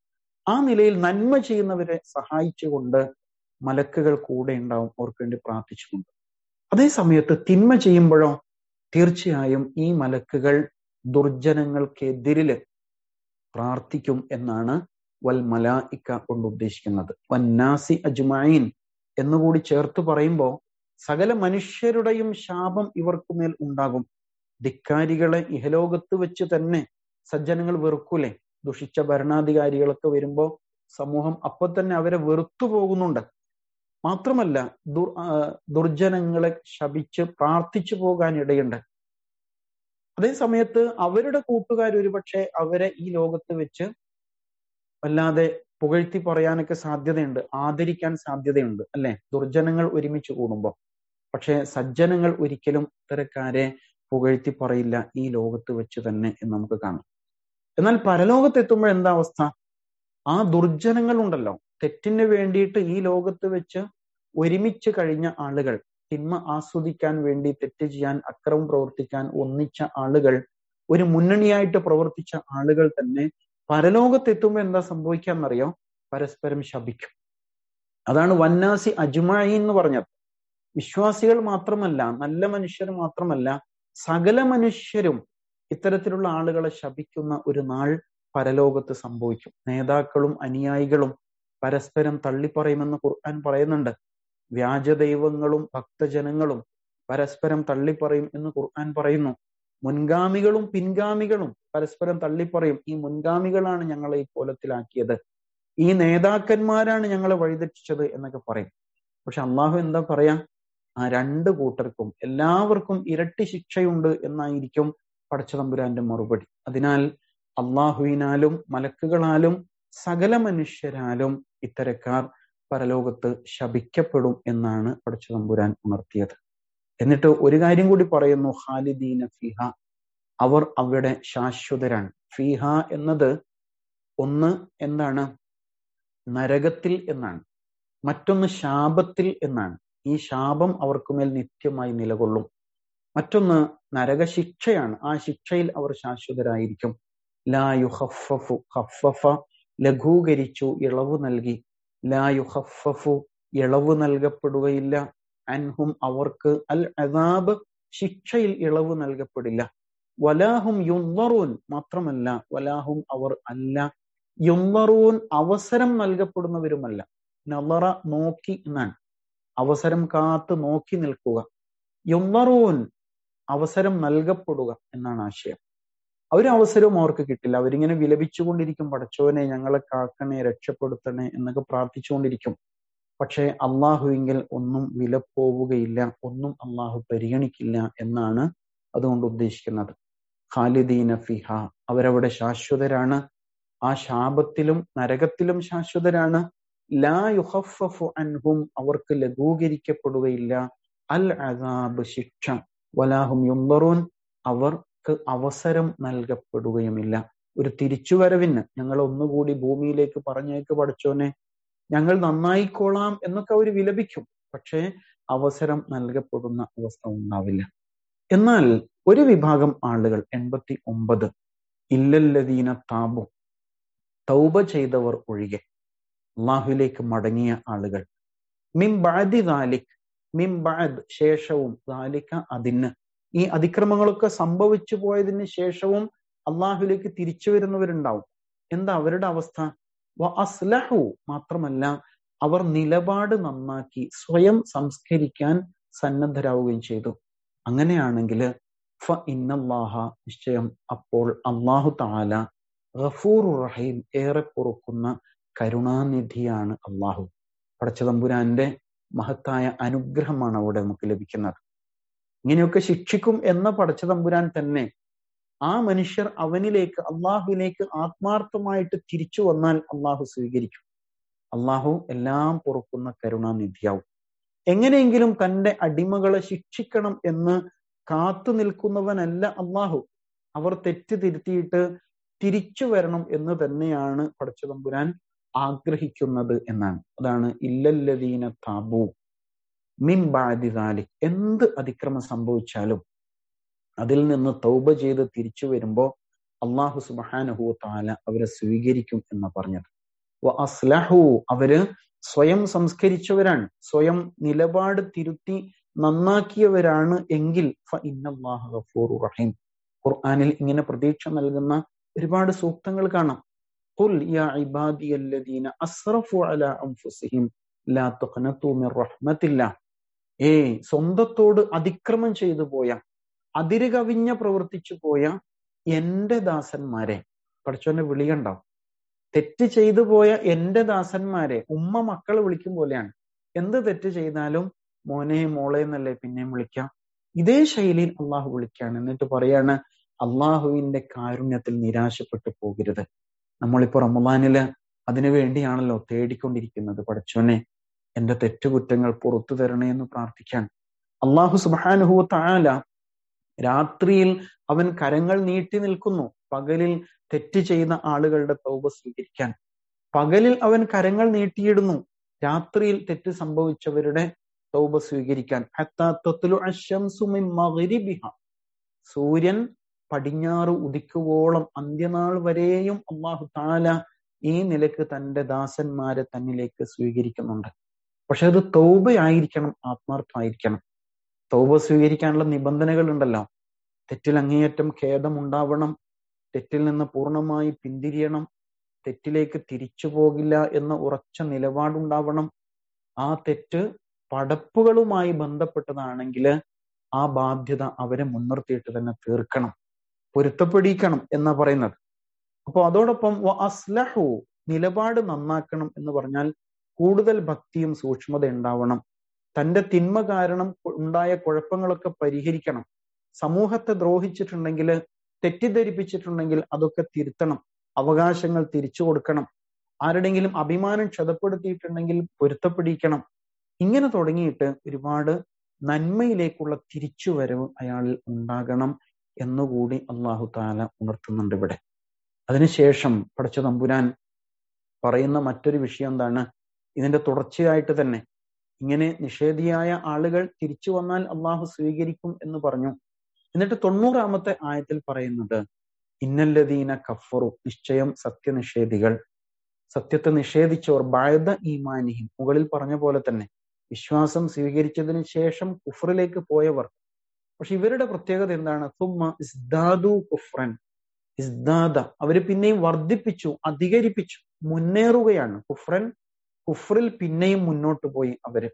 ആ നിലയിൽ നന്മ ചെയ്യുന്നവരെ സഹായിച്ചുകൊണ്ട് മലക്കുകൾ കൂടെ ഉണ്ടാവും അവർക്ക് വേണ്ടി പ്രാർത്ഥിച്ചുകൊണ്ട് അതേ സമയത്ത് തിന്മ ചെയ്യുമ്പോഴോ തീർച്ചയായും ഈ മലക്കുകൾ ദുർജനങ്ങൾക്കെതിരില് പ്രാർത്ഥിക്കും എന്നാണ് വൽ മലായിക്ക കൊണ്ട് ഉദ്ദേശിക്കുന്നത് വന്നാസി അജ്മൈൻ എന്നുകൂടി ചേർത്ത് പറയുമ്പോൾ സകല മനുഷ്യരുടെയും ശാപം ഇവർക്കുമേൽ ഉണ്ടാകും ധിക്കാരികളെ ഇഹലോകത്ത് വെച്ച് തന്നെ സജ്ജനങ്ങൾ വെറുക്കൂലേ ദുഷിച്ച ഭരണാധികാരികളൊക്കെ വരുമ്പോ സമൂഹം അപ്പൊ തന്നെ അവരെ വെറുത്തു പോകുന്നുണ്ട് മാത്രമല്ല ദുർ ദുർജനങ്ങളെ ശപിച്ച് പ്രാർത്ഥിച്ചു പോകാൻ ഇടയുണ്ട് അതേ സമയത്ത് അവരുടെ കൂട്ടുകാർ ഒരുപക്ഷെ അവരെ ഈ ലോകത്ത് വെച്ച് വല്ലാതെ പുകഴ്ത്തി പറയാനൊക്കെ സാധ്യതയുണ്ട് ആദരിക്കാൻ സാധ്യതയുണ്ട് അല്ലെ ദുർജനങ്ങൾ ഒരുമിച്ച് കൂടുമ്പോൾ പക്ഷെ സജ്ജനങ്ങൾ ഒരിക്കലും ഇത്തരക്കാരെ പുകഴ്ത്തി പറയില്ല ഈ ലോകത്ത് വെച്ച് തന്നെ എന്ന് നമുക്ക് കാണാം എന്നാൽ പരലോകത്ത് എത്തുമ്പോൾ എന്താ അവസ്ഥ ആ ദുർജനങ്ങൾ ഉണ്ടല്ലോ തെറ്റിന് വേണ്ടിയിട്ട് ഈ ലോകത്ത് വെച്ച് ഒരുമിച്ച് കഴിഞ്ഞ ആളുകൾ തിന്മ ആസ്വദിക്കാൻ വേണ്ടി തെറ്റ് ചെയ്യാൻ അക്രമം പ്രവർത്തിക്കാൻ ഒന്നിച്ച ആളുകൾ ഒരു മുന്നണിയായിട്ട് പ്രവർത്തിച്ച ആളുകൾ തന്നെ പരലോകത്തെത്തുമ്പോൾ എന്താ സംഭവിക്കാന്നറിയോ പരസ്പരം ശപിക്കും അതാണ് വന്നാസി അജ്മായി എന്ന് പറഞ്ഞത് വിശ്വാസികൾ മാത്രമല്ല നല്ല മനുഷ്യർ മാത്രമല്ല സകല മനുഷ്യരും ഇത്തരത്തിലുള്ള ആളുകളെ ശപിക്കുന്ന ഒരു നാൾ പരലോകത്ത് സംഭവിക്കും നേതാക്കളും അനുയായികളും പരസ്പരം തള്ളിപ്പറയുമെന്ന് ഖുർആൻ പറയുന്നുണ്ട് വ്യാജ ദൈവങ്ങളും ഭക്തജനങ്ങളും പരസ്പരം തള്ളിപ്പറയും എന്ന് ഖുർആൻ പറയുന്നു മുൻഗാമികളും പിൻഗാമികളും പരസ്പരം തള്ളിപ്പറയും ഈ മുൻഗാമികളാണ് ഞങ്ങളെ ഈ കോലത്തിലാക്കിയത് ഈ നേതാക്കന്മാരാണ് ഞങ്ങളെ വഴിതെറ്റിച്ചത് എന്നൊക്കെ പറയും പക്ഷെ അള്ളാഹു എന്താ പറയാ ആ രണ്ട് കൂട്ടർക്കും എല്ലാവർക്കും ഇരട്ടി ശിക്ഷയുണ്ട് എന്നായിരിക്കും പടച്ചതമ്പുരാന്റെ മറുപടി അതിനാൽ അള്ളാഹുവിനാലും മലക്കുകളാലും സകല മനുഷ്യരാലും ഇത്തരക്കാർ പരലോകത്ത് ശപിക്കപ്പെടും എന്നാണ് പടച്ചതമ്പുരാൻ ഉണർത്തിയത് എന്നിട്ട് ഒരു കാര്യം കൂടി പറയുന്നു ഖാലിദീന ഫിഹ അവർ അവിടെ ശാശ്വതരാണ് ഫിഹ എന്നത് ഒന്ന് എന്താണ് നരകത്തിൽ എന്നാണ് മറ്റൊന്ന് ശാപത്തിൽ എന്നാണ് ഈ ശാപം അവർക്കുമേൽ നിത്യമായി നിലകൊള്ളും മറ്റൊന്ന് നരകശിക്ഷയാണ് ആ ശിക്ഷയിൽ അവർ ശാശ്വതരായിരിക്കും ലാ യുഹഫഫു ഹഫഫ ലഘൂകരിച്ചു ഇളവ് നൽകി ലാ യുഹഫഫു ഇളവ് നൽകപ്പെടുകയില്ല അൻഹും അവർക്ക് അൽ അദാബ് ശിക്ഷയിൽ ഇളവ് നൽകപ്പെടില്ല വലാഹും യുന്നറൂൻ മാത്രമല്ല വലാഹും അവർ അല്ല യുന്നറൂൻ അവസരം നൽകപ്പെടുന്നവരുമല്ല നളറ നോക്കി എന്നാണ് അവസരം കാത്ത് നോക്കി നിൽക്കുക യുന്നറൂൻ അവസരം നൽകപ്പെടുക എന്നാണ് ആശയം ഒരു അവസരവും അവർക്ക് കിട്ടില്ല അവരിങ്ങനെ വിലപിച്ചുകൊണ്ടിരിക്കും പടച്ചോനെ ഞങ്ങളെ കാക്കണേ രക്ഷപ്പെടുത്തണേ എന്നൊക്കെ പ്രാർത്ഥിച്ചുകൊണ്ടിരിക്കും പക്ഷേ അള്ളാഹുവിങ്കിൽ ഒന്നും വില പോവുകയില്ല ഒന്നും അള്ളാഹു പരിഗണിക്കില്ല എന്നാണ് അതുകൊണ്ട് ഉദ്ദേശിക്കുന്നത് ഖാലിദീന ഫിഹ അവരവിടെ ശാശ്വതരാണ് ആ ശാപത്തിലും നരകത്തിലും ശാശ്വതരാണ് ലാ യുഹഫഫു അൻഹും അവർക്ക് ലഘൂകരിക്കപ്പെടുകയില്ല അൽ അദാബ് ശിക്ഷ വലാഹും യുന്തറൂൻ അവർക്ക് അവസരം നൽകപ്പെടുകയുമില്ല ഒരു തിരിച്ചുവരവിന് ഞങ്ങൾ ഒന്നുകൂടി ഭൂമിയിലേക്ക് പറഞ്ഞേക്ക് പഠിച്ചോനെ ഞങ്ങൾ നന്നായിക്കോളാം എന്നൊക്കെ അവർ വിലപിക്കും പക്ഷേ അവസരം നൽകപ്പെടുന്ന അവസ്ഥ ഉണ്ടാവില്ല എന്നാൽ ഒരു വിഭാഗം ആളുകൾ എൺപത്തി ഒമ്പത് ഇല്ലല്ലദീന താബു തൗബ ചെയ്തവർ ഒഴികെ അള്ളാഹുലേക്ക് മടങ്ങിയ ആളുകൾ മിം ബാദി ദാലിക് മിം ബാദ് ശേഷവും ദാലിക്ക അതിന് ഈ അതിക്രമങ്ങളൊക്കെ സംഭവിച്ചു പോയതിന് ശേഷവും അള്ളാഹുലേക്ക് തിരിച്ചു വരുന്നവരുണ്ടാവും എന്താ അവരുടെ അവസ്ഥ വ അസ്ലഹു മാത്രമല്ല അവർ നിലപാട് നന്നാക്കി സ്വയം സംസ്കരിക്കാൻ സന്നദ്ധരാവുകയും ചെയ്തു അങ്ങനെയാണെങ്കിൽ ഫ ഇന്നല്ലാഹ നിശ്ചയം അപ്പോൾ അള്ളാഹു താല ഗഫൂർ റഹീം ഏറെ പൊറുക്കുന്ന കരുണാനിധിയാണ് അള്ളാഹു പടച്ചതമ്പുരാന്റെ മഹത്തായ അനുഗ്രഹമാണ് അവിടെ നമുക്ക് ലഭിക്കുന്നത് ഇങ്ങനെയൊക്കെ ശിക്ഷിക്കും എന്ന പടച്ചതമ്പുരാൻ തന്നെ ആ മനുഷ്യർ അവനിലേക്ക് അള്ളാഹുവിലേക്ക് ആത്മാർത്ഥമായിട്ട് തിരിച്ചു വന്നാൽ അള്ളാഹു സ്വീകരിക്കും അള്ളാഹു എല്ലാം പൊറുക്കുന്ന കരുണാനിധിയാവും എങ്ങനെയെങ്കിലും തന്റെ അടിമകളെ ശിക്ഷിക്കണം എന്ന് കാത്തു നിൽക്കുന്നവനല്ല അള്ളാഹു അവർ തെറ്റ് തിരുത്തിയിട്ട് തിരിച്ചു വരണം എന്ന് തന്നെയാണ് പടച്ചതമ്പുരാൻ ആഗ്രഹിക്കുന്നത് എന്നാണ് അതാണ് ഇല്ലല്ലദീന താബു മിൻ ബാദിദാലി എന്ത് അതിക്രമം സംഭവിച്ചാലും അതിൽ നിന്ന് തൗബ ചെയ്ത് തിരിച്ചു വരുമ്പോ അള്ളാഹു സുബാനഹു താല അവരെ സ്വീകരിക്കും എന്ന് പറഞ്ഞത് അസ്ലഹു അവര് സ്വയം സംസ്കരിച്ചവരാണ് സ്വയം നിലപാട് തിരുത്തി നന്നാക്കിയവരാണ് എങ്കിൽ റഹീം ഖുർആാനിൽ ഇങ്ങനെ പ്രതീക്ഷ നൽകുന്ന ഒരുപാട് സൂക്തങ്ങൾ കാണാം قل يا عبادي الذين أسرفوا على أنفسهم لا تقنطوا من رحمة الله ഏയ് സ്വന്തത്തോട് അതിക്രമം ചെയ്തു പോയ അതിര് കവിഞ്ഞ പ്രവർത്തിച്ചു പോയ എന്റെ ദാസന്മാരെ പഠിച്ചോന്റെ വിളിയുണ്ടാവും തെറ്റ് ചെയ്തു പോയ എന്റെ ദാസന്മാരെ ഉമ്മ മക്കളെ വിളിക്കും പോലെയാണ് എന്ത് തെറ്റ് ചെയ്താലും മോനെ മോളെ എന്നല്ലേ പിന്നെയും വിളിക്കാം ഇതേ ശൈലിയിൽ അള്ളാഹു വിളിക്കാണ് എന്നിട്ട് പറയാണ് അള്ളാഹുവിന്റെ കാരുണ്യത്തിൽ നിരാശപ്പെട്ടു പോകരുത് നമ്മളിപ്പോ റമദാനില് അതിനു വേണ്ടിയാണല്ലോ തേടിക്കൊണ്ടിരിക്കുന്നത് പഠിച്ചോനെ എന്റെ തെറ്റുകുറ്റങ്ങൾ പുറത്തു തരണേ എന്ന് പ്രാർത്ഥിക്കാൻ അള്ളാഹു സുബാനുഹു താല രാത്രിയിൽ അവൻ കരങ്ങൾ നീട്ടി നിൽക്കുന്നു പകലിൽ തെറ്റ് ചെയ്ത ആളുകളുടെ തൗബ സ്വീകരിക്കാൻ പകലിൽ അവൻ കരങ്ങൾ നീട്ടിയിടുന്നു രാത്രിയിൽ തെറ്റ് സംഭവിച്ചവരുടെ തൗബ സ്വീകരിക്കാൻ സൂര്യൻ പടിഞ്ഞാറ് ഉദിക്കുവോളം അന്ത്യനാൾ വരെയും അള്ളാഹു താല ഈ നിലക്ക് തന്റെ ദാസന്മാരെ തന്നിലേക്ക് സ്വീകരിക്കുന്നുണ്ട് പക്ഷെ അത് തൗബയായിരിക്കണം ആത്മാർത്ഥമായിരിക്കണം തൗബ സ്വീകരിക്കാനുള്ള നിബന്ധനകൾ ഉണ്ടല്ലോ തെറ്റിൽ അങ്ങേയറ്റം ഖേദമുണ്ടാവണം തെറ്റിൽ നിന്ന് പൂർണ്ണമായി പിന്തിരിയണം തെറ്റിലേക്ക് തിരിച്ചു പോകില്ല എന്ന ഉറച്ച നിലപാടുണ്ടാവണം ആ തെറ്റ് പടപ്പുകളുമായി ബന്ധപ്പെട്ടതാണെങ്കിൽ ആ ബാധ്യത അവരെ മുൻനിർത്തിയിട്ട് തന്നെ തീർക്കണം പൊരുത്തപ്പെടിക്കണം എന്നാ പറയുന്നത് അപ്പോൾ അതോടൊപ്പം അസ്ലഹു നിലപാട് നന്നാക്കണം എന്ന് പറഞ്ഞാൽ കൂടുതൽ ഭക്തിയും സൂക്ഷ്മത ഉണ്ടാവണം തന്റെ തിന്മ കാരണം ഉണ്ടായ കുഴപ്പങ്ങളൊക്കെ പരിഹരിക്കണം സമൂഹത്തെ ദ്രോഹിച്ചിട്ടുണ്ടെങ്കിൽ തെറ്റിദ്ധരിപ്പിച്ചിട്ടുണ്ടെങ്കിൽ അതൊക്കെ തിരുത്തണം അവകാശങ്ങൾ തിരിച്ചു കൊടുക്കണം ആരുടെങ്കിലും അഭിമാനം ക്ഷതപ്പെടുത്തിയിട്ടുണ്ടെങ്കിൽ പൊരുത്തപ്പെടിക്കണം ഇങ്ങനെ തുടങ്ങിയിട്ട് ഒരുപാട് നന്മയിലേക്കുള്ള തിരിച്ചുവരവ് അയാളിൽ ഉണ്ടാകണം എന്നുകൂടി അള്ളാഹു താല ഉണർത്തുന്നുണ്ട് ഇവിടെ അതിനുശേഷം പടച്ച തമ്പുരാൻ പറയുന്ന മറ്റൊരു വിഷയം എന്താണ് ഇതിന്റെ തുടർച്ചയായിട്ട് തന്നെ ഇങ്ങനെ നിഷേധിയായ ആളുകൾ തിരിച്ചു വന്നാൽ അള്ളാഹു സ്വീകരിക്കും എന്ന് പറഞ്ഞു എന്നിട്ട് തൊണ്ണൂറാമത്തെ ആയത്തിൽ പറയുന്നത് ഇന്നല്ലദീന കഫറു നിശ്ചയം സത്യനിഷേധികൾ സത്യത്തെ നിഷേധിച്ചവർ ബായത ഈമാനിഹിം മുകളിൽ പറഞ്ഞ പോലെ തന്നെ വിശ്വാസം സ്വീകരിച്ചതിന് ശേഷം കുഫറിലേക്ക് പോയവർ പക്ഷെ ഇവരുടെ പ്രത്യേകത എന്താണ് സുമ്മ ഇസ്ദാദു കുഫ്രൻ ഇസ്ദാദ അവര് പിന്നെയും വർദ്ധിപ്പിച്ചു അധികരിപ്പിച്ചു മുന്നേറുകയാണ് കുഫ്രൻ കുഫ്രിൽ പിന്നെയും മുന്നോട്ട് പോയി അവര്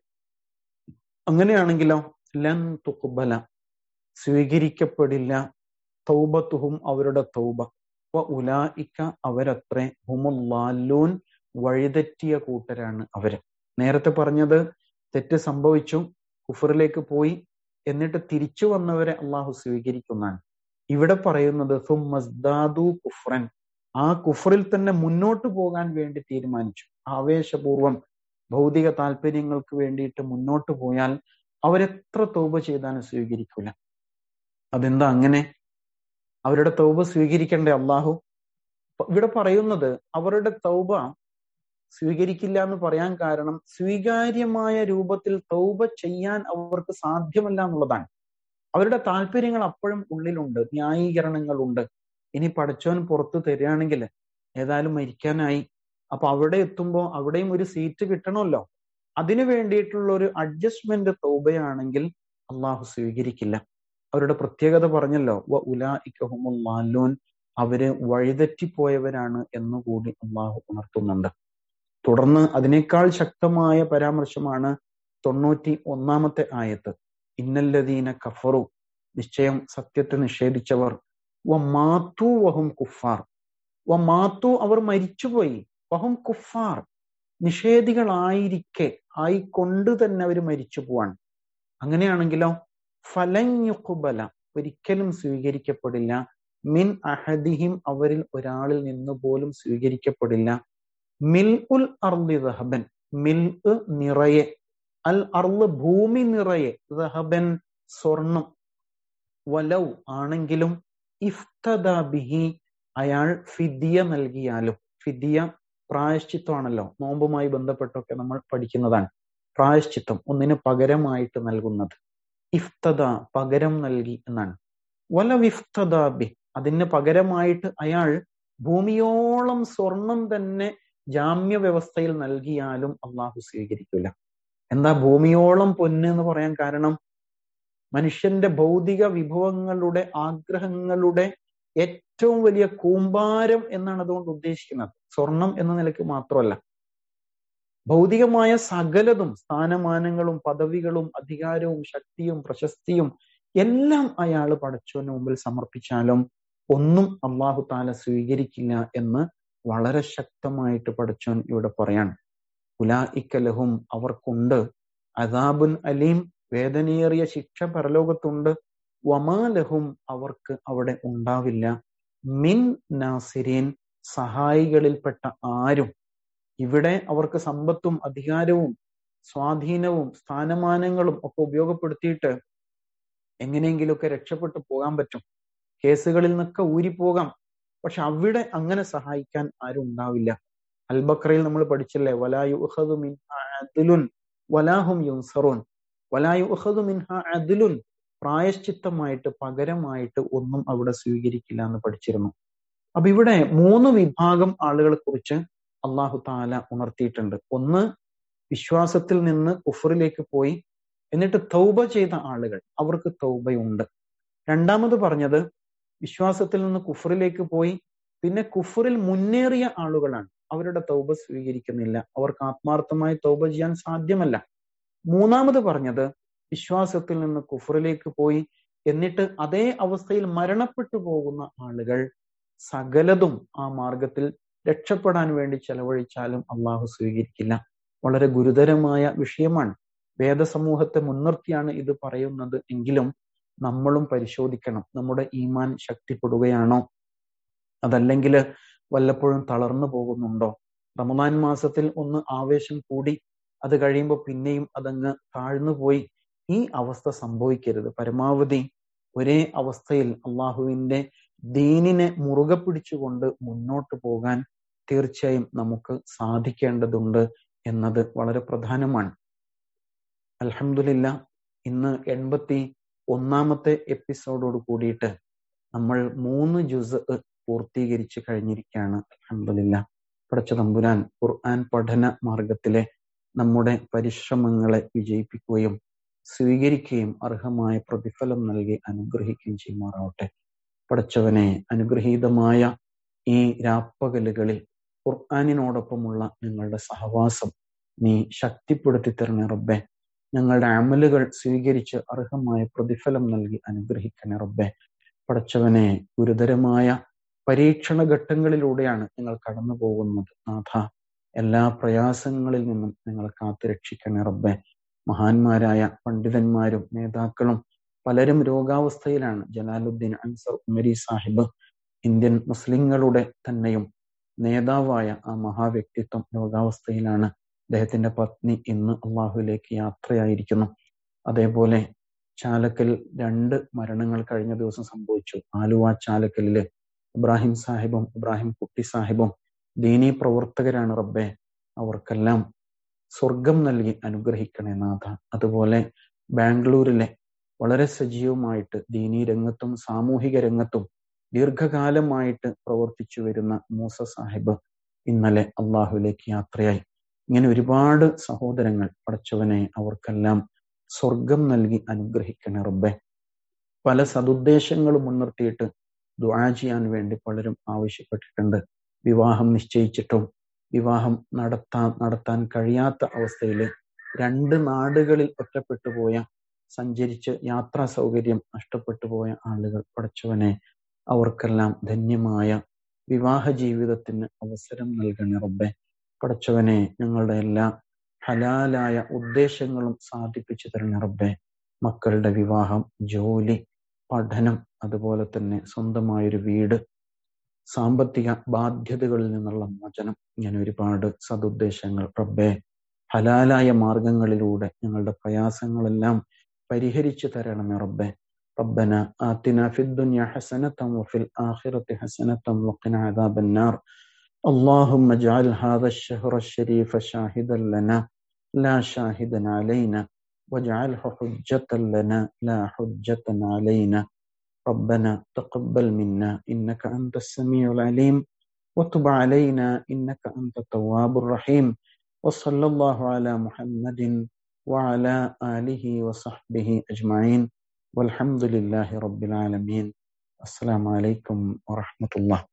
അങ്ങനെയാണെങ്കിലോ ലൻ തുക്കുബല സ്വീകരിക്കപ്പെടില്ല തൗബത്തുഹും അവരുടെ തൗബ വ ഉലായിക്ക അവരത്രേ ഹുമുല്ലാലൂൻ വഴിതെറ്റിയ കൂട്ടരാണ് അവര് നേരത്തെ പറഞ്ഞത് തെറ്റ് സംഭവിച്ചു കുഫറിലേക്ക് പോയി എന്നിട്ട് തിരിച്ചു വന്നവരെ അള്ളാഹു സ്വീകരിക്കുന്നതാണ് ഇവിടെ പറയുന്നത് സുമസ്ദാദു കുഫ്രൻ ആ കുഫറിൽ തന്നെ മുന്നോട്ട് പോകാൻ വേണ്ടി തീരുമാനിച്ചു ആവേശപൂർവം ഭൗതിക താല്പര്യങ്ങൾക്ക് വേണ്ടിയിട്ട് മുന്നോട്ട് പോയാൽ അവരെത്ര തൗബ ചെയ്താലും സ്വീകരിക്കൂല അതെന്താ അങ്ങനെ അവരുടെ തൗബ സ്വീകരിക്കണ്ടേ അള്ളാഹു ഇവിടെ പറയുന്നത് അവരുടെ തൗബ സ്വീകരിക്കില്ല എന്ന് പറയാൻ കാരണം സ്വീകാര്യമായ രൂപത്തിൽ തൗബ ചെയ്യാൻ അവർക്ക് സാധ്യമല്ല എന്നുള്ളതാണ് അവരുടെ താല്പര്യങ്ങൾ അപ്പോഴും ഉള്ളിലുണ്ട് ന്യായീകരണങ്ങളുണ്ട് ഇനി പഠിച്ചവൻ പുറത്തു തരികയാണെങ്കിൽ ഏതായാലും മരിക്കാനായി അപ്പൊ അവിടെ എത്തുമ്പോൾ അവിടെയും ഒരു സീറ്റ് കിട്ടണമല്ലോ അതിനു വേണ്ടിയിട്ടുള്ള ഒരു അഡ്ജസ്റ്റ്മെന്റ് തൗബയാണെങ്കിൽ അള്ളാഹു സ്വീകരിക്കില്ല അവരുടെ പ്രത്യേകത പറഞ്ഞല്ലോ വ ഉലായിക്കഹുമുല്ലാലൂൻ അവര് വഴിതെറ്റിപ്പോയവരാണ് എന്നുകൂടി അള്ളാഹു ഉണർത്തുന്നുണ്ട് തുടർന്ന് അതിനേക്കാൾ ശക്തമായ പരാമർശമാണ് തൊണ്ണൂറ്റി ഒന്നാമത്തെ ആയത്ത് ഇന്നല്ലദീന കഫറു നിശ്ചയം സത്യത്തെ നിഷേധിച്ചവർ വ മാത്തു വഹും കുഫാർ വ മാത്തു അവർ മരിച്ചുപോയി വഹും കുഫാർ നിഷേധികളായിരിക്കെ ആയിക്കൊണ്ട് തന്നെ അവർ മരിച്ചു പോവാൻ അങ്ങനെയാണെങ്കിലോ ഫലഞ്ഞുക്കുബല ഒരിക്കലും സ്വീകരിക്കപ്പെടില്ല മിൻ അഹദിഹിം അവരിൽ ഒരാളിൽ നിന്ന് പോലും സ്വീകരിക്കപ്പെടില്ല മിൽ ഉൽ അർലി റഹബൻ മിൽ നിറയെ അൽ അർള് ഭൂമി നിറയെ റഹബൻ സ്വർണം വലൗ ആണെങ്കിലും ഇഫ്തദ ബിഹി അയാൾ ഫിദിയ നൽകിയാലും ഫിദിയ പ്രായശ്ചിത്വമാണല്ലോ നോമ്പുമായി ബന്ധപ്പെട്ടൊക്കെ നമ്മൾ പഠിക്കുന്നതാണ് പ്രായശ്ചിത്വം ഒന്നിന് പകരമായിട്ട് നൽകുന്നത് ഇഫ്തദ പകരം നൽകി എന്നാണ് വല വിഫ്തദ ബി അതിന് പകരമായിട്ട് അയാൾ ഭൂമിയോളം സ്വർണം തന്നെ ജാമ്യ വ്യവസ്ഥയിൽ നൽകിയാലും അള്ളാഹു സ്വീകരിക്കില്ല എന്താ ഭൂമിയോളം പൊന്ന് എന്ന് പറയാൻ കാരണം മനുഷ്യന്റെ ഭൗതിക വിഭവങ്ങളുടെ ആഗ്രഹങ്ങളുടെ ഏറ്റവും വലിയ കൂമ്പാരം എന്നാണ് അതുകൊണ്ട് ഉദ്ദേശിക്കുന്നത് സ്വർണം എന്ന നിലയ്ക്ക് മാത്രമല്ല ഭൗതികമായ സകലതും സ്ഥാനമാനങ്ങളും പദവികളും അധികാരവും ശക്തിയും പ്രശസ്തിയും എല്ലാം അയാൾ പടച്ചവന് മുമ്പിൽ സമർപ്പിച്ചാലും ഒന്നും അള്ളാഹു താല സ്വീകരിക്കില്ല എന്ന് വളരെ ശക്തമായിട്ട് പഠിച്ചവൻ ഇവിടെ പറയാണ് ഉലായിക്കലഹും അവർക്കുണ്ട് അദാബുൻ അലീം വേദനയേറിയ ശിക്ഷ പരലോകത്തുണ്ട് വമാലഹും അവർക്ക് അവിടെ ഉണ്ടാവില്ല മിൻ നാസിരീൻ സഹായികളിൽപ്പെട്ട ആരും ഇവിടെ അവർക്ക് സമ്പത്തും അധികാരവും സ്വാധീനവും സ്ഥാനമാനങ്ങളും ഒക്കെ ഉപയോഗപ്പെടുത്തിയിട്ട് എങ്ങനെയെങ്കിലുമൊക്കെ രക്ഷപ്പെട്ടു പോകാൻ പറ്റും കേസുകളിൽ നിന്നൊക്കെ ഊരിപ്പോകാം പക്ഷെ അവിടെ അങ്ങനെ സഹായിക്കാൻ ആരും ഉണ്ടാവില്ല അൽബക്രയിൽ നമ്മൾ പഠിച്ചില്ലേ വലായു ഉഹദു മിൻ അദിലുൻ വലാഹും യുൻസറൂൻ വലായു ഉഹദു മിൻഹ അദിലുൻ പ്രായശ്ചിത്തമായിട്ട് പകരമായിട്ട് ഒന്നും അവിടെ സ്വീകരിക്കില്ല എന്ന് പഠിച്ചിരുന്നു അപ്പൊ ഇവിടെ മൂന്ന് വിഭാഗം ആളുകളെ കുറിച്ച് അള്ളാഹു താല ഉണർത്തിയിട്ടുണ്ട് ഒന്ന് വിശ്വാസത്തിൽ നിന്ന് കുഫറിലേക്ക് പോയി എന്നിട്ട് തൗബ ചെയ്ത ആളുകൾ അവർക്ക് തൗബയുണ്ട് രണ്ടാമത് പറഞ്ഞത് വിശ്വാസത്തിൽ നിന്ന് കുഫറിലേക്ക് പോയി പിന്നെ കുഫറിൽ മുന്നേറിയ ആളുകളാണ് അവരുടെ തൗബ സ്വീകരിക്കുന്നില്ല അവർക്ക് ആത്മാർത്ഥമായി തൗബ ചെയ്യാൻ സാധ്യമല്ല മൂന്നാമത് പറഞ്ഞത് വിശ്വാസത്തിൽ നിന്ന് കുഫറിലേക്ക് പോയി എന്നിട്ട് അതേ അവസ്ഥയിൽ മരണപ്പെട്ടു പോകുന്ന ആളുകൾ സകലതും ആ മാർഗത്തിൽ രക്ഷപ്പെടാൻ വേണ്ടി ചെലവഴിച്ചാലും അള്ളാഹു സ്വീകരിക്കില്ല വളരെ ഗുരുതരമായ വിഷയമാണ് വേദസമൂഹത്തെ മുൻനിർത്തിയാണ് ഇത് പറയുന്നത് എങ്കിലും നമ്മളും പരിശോധിക്കണം നമ്മുടെ ഈമാൻ ശക്തിപ്പെടുകയാണോ അതല്ലെങ്കിൽ വല്ലപ്പോഴും തളർന്നു പോകുന്നുണ്ടോ റമദാൻ മാസത്തിൽ ഒന്ന് ആവേശം കൂടി അത് കഴിയുമ്പോൾ പിന്നെയും അതങ്ങ് താഴ്ന്നു പോയി ഈ അവസ്ഥ സംഭവിക്കരുത് പരമാവധി ഒരേ അവസ്ഥയിൽ അള്ളാഹുവിന്റെ ദീനിനെ മുറുകെ പിടിച്ചുകൊണ്ട് മുന്നോട്ട് പോകാൻ തീർച്ചയായും നമുക്ക് സാധിക്കേണ്ടതുണ്ട് എന്നത് വളരെ പ്രധാനമാണ് അലഹമില്ല ഇന്ന് എൺപത്തി ഒന്നാമത്തെ എപ്പിസോഡോട് കൂടിയിട്ട് നമ്മൾ മൂന്ന് ജുസ് പൂർത്തീകരിച്ച് കഴിഞ്ഞിരിക്കുകയാണ് അലഹമില്ല പടച്ച തമ്പുരാൻ ഖുർആൻ പഠന മാർഗത്തിലെ നമ്മുടെ പരിശ്രമങ്ങളെ വിജയിപ്പിക്കുകയും സ്വീകരിക്കുകയും അർഹമായ പ്രതിഫലം നൽകി അനുഗ്രഹിക്കുകയും ചെയ്യുമാറാവട്ടെ പടച്ചവനെ അനുഗ്രഹീതമായ ഈ രാപ്പകലുകളിൽ ഖുർആാനിനോടൊപ്പമുള്ള ഞങ്ങളുടെ സഹവാസം നീ ശക്തിപ്പെടുത്തി തരണേ റബ്ബെ ഞങ്ങളുടെ അമലുകൾ സ്വീകരിച്ച് അർഹമായ പ്രതിഫലം നൽകി അനുഗ്രഹിക്കണേ റബ്ബെ പടച്ചവനെ ഗുരുതരമായ പരീക്ഷണ ഘട്ടങ്ങളിലൂടെയാണ് ഞങ്ങൾ കടന്നു പോകുന്നത് നാഥ എല്ലാ പ്രയാസങ്ങളിൽ നിന്നും ഞങ്ങൾ കാത്തു രക്ഷിക്കണേ റബ്ബെ മഹാന്മാരായ പണ്ഡിതന്മാരും നേതാക്കളും പലരും രോഗാവസ്ഥയിലാണ് ജലാലുദ്ദീൻ അൻസർ ഉമരി സാഹിബ് ഇന്ത്യൻ മുസ്ലിങ്ങളുടെ തന്നെയും നേതാവായ ആ മഹാവ്യക്തിത്വം രോഗാവസ്ഥയിലാണ് അദ്ദേഹത്തിന്റെ പത്നി ഇന്ന് അള്ളാഹുലേക്ക് യാത്രയായിരിക്കുന്നു അതേപോലെ ചാലക്കൽ രണ്ട് മരണങ്ങൾ കഴിഞ്ഞ ദിവസം സംഭവിച്ചു ആലുവ ചാലക്കലില് ഇബ്രാഹിം സാഹിബും ഇബ്രാഹിം കുട്ടി സാഹിബും ദീനീ പ്രവർത്തകരാണ് റബ്ബെ അവർക്കെല്ലാം സ്വർഗം നൽകി അനുഗ്രഹിക്കണേ നാഥ അതുപോലെ ബാംഗ്ലൂരിലെ വളരെ സജീവമായിട്ട് ദീനീ രംഗത്തും സാമൂഹിക രംഗത്തും ദീർഘകാലമായിട്ട് പ്രവർത്തിച്ചു വരുന്ന മൂസ സാഹിബ് ഇന്നലെ അള്ളാഹുലേക്ക് യാത്രയായി ഇങ്ങനെ ഒരുപാട് സഹോദരങ്ങൾ പടച്ചവനെ അവർക്കെല്ലാം സ്വർഗം നൽകി അനുഗ്രഹിക്കണേ റബ്ബെ പല സതുദ്ദേശങ്ങളും മുൻനിർത്തിയിട്ട് ദുആ ചെയ്യാൻ വേണ്ടി പലരും ആവശ്യപ്പെട്ടിട്ടുണ്ട് വിവാഹം നിശ്ചയിച്ചിട്ടും വിവാഹം നടത്താൻ നടത്താൻ കഴിയാത്ത അവസ്ഥയിൽ രണ്ട് നാടുകളിൽ ഒറ്റപ്പെട്ടു പോയ സഞ്ചരിച്ച് യാത്രാ സൗകര്യം നഷ്ടപ്പെട്ടു പോയ ആളുകൾ പഠിച്ചവനെ അവർക്കെല്ലാം ധന്യമായ വിവാഹ ജീവിതത്തിന് അവസരം നൽകണേ റബ്ബെ പഠിച്ചവനെ ഞങ്ങളുടെ എല്ലാ ഹലാലായ ഉദ്ദേശങ്ങളും സാധിപ്പിച്ചു തരണേ റബ്ബെ മക്കളുടെ വിവാഹം ജോലി പഠനം അതുപോലെ തന്നെ സ്വന്തമായൊരു വീട് സാമ്പത്തിക ബാധ്യതകളിൽ നിന്നുള്ള മോചനം ഇങ്ങനെ ഒരുപാട് സതുദ്ദേശങ്ങൾ റബ്ബെ ഹലാലായ മാർഗങ്ങളിലൂടെ ഞങ്ങളുടെ പ്രയാസങ്ങളെല്ലാം പരിഹരിച്ചു തരണമേ റബ്ബെ ربنا آتنا في الدنيا حسنة وفي الآخرة حسنة وقنا عذاب النار اللهم اجعل هذا الشهر الشريف شاهدا لنا لا شاهدا علينا واجعله حجة لنا لا حجة علينا ربنا تقبل منا إنك أنت السميع العليم وتب علينا إنك أنت التواب الرحيم وصلى الله على محمد وعلى آله وصحبه أجمعين والحمد لله رب العالمين السلام عليكم ورحمة الله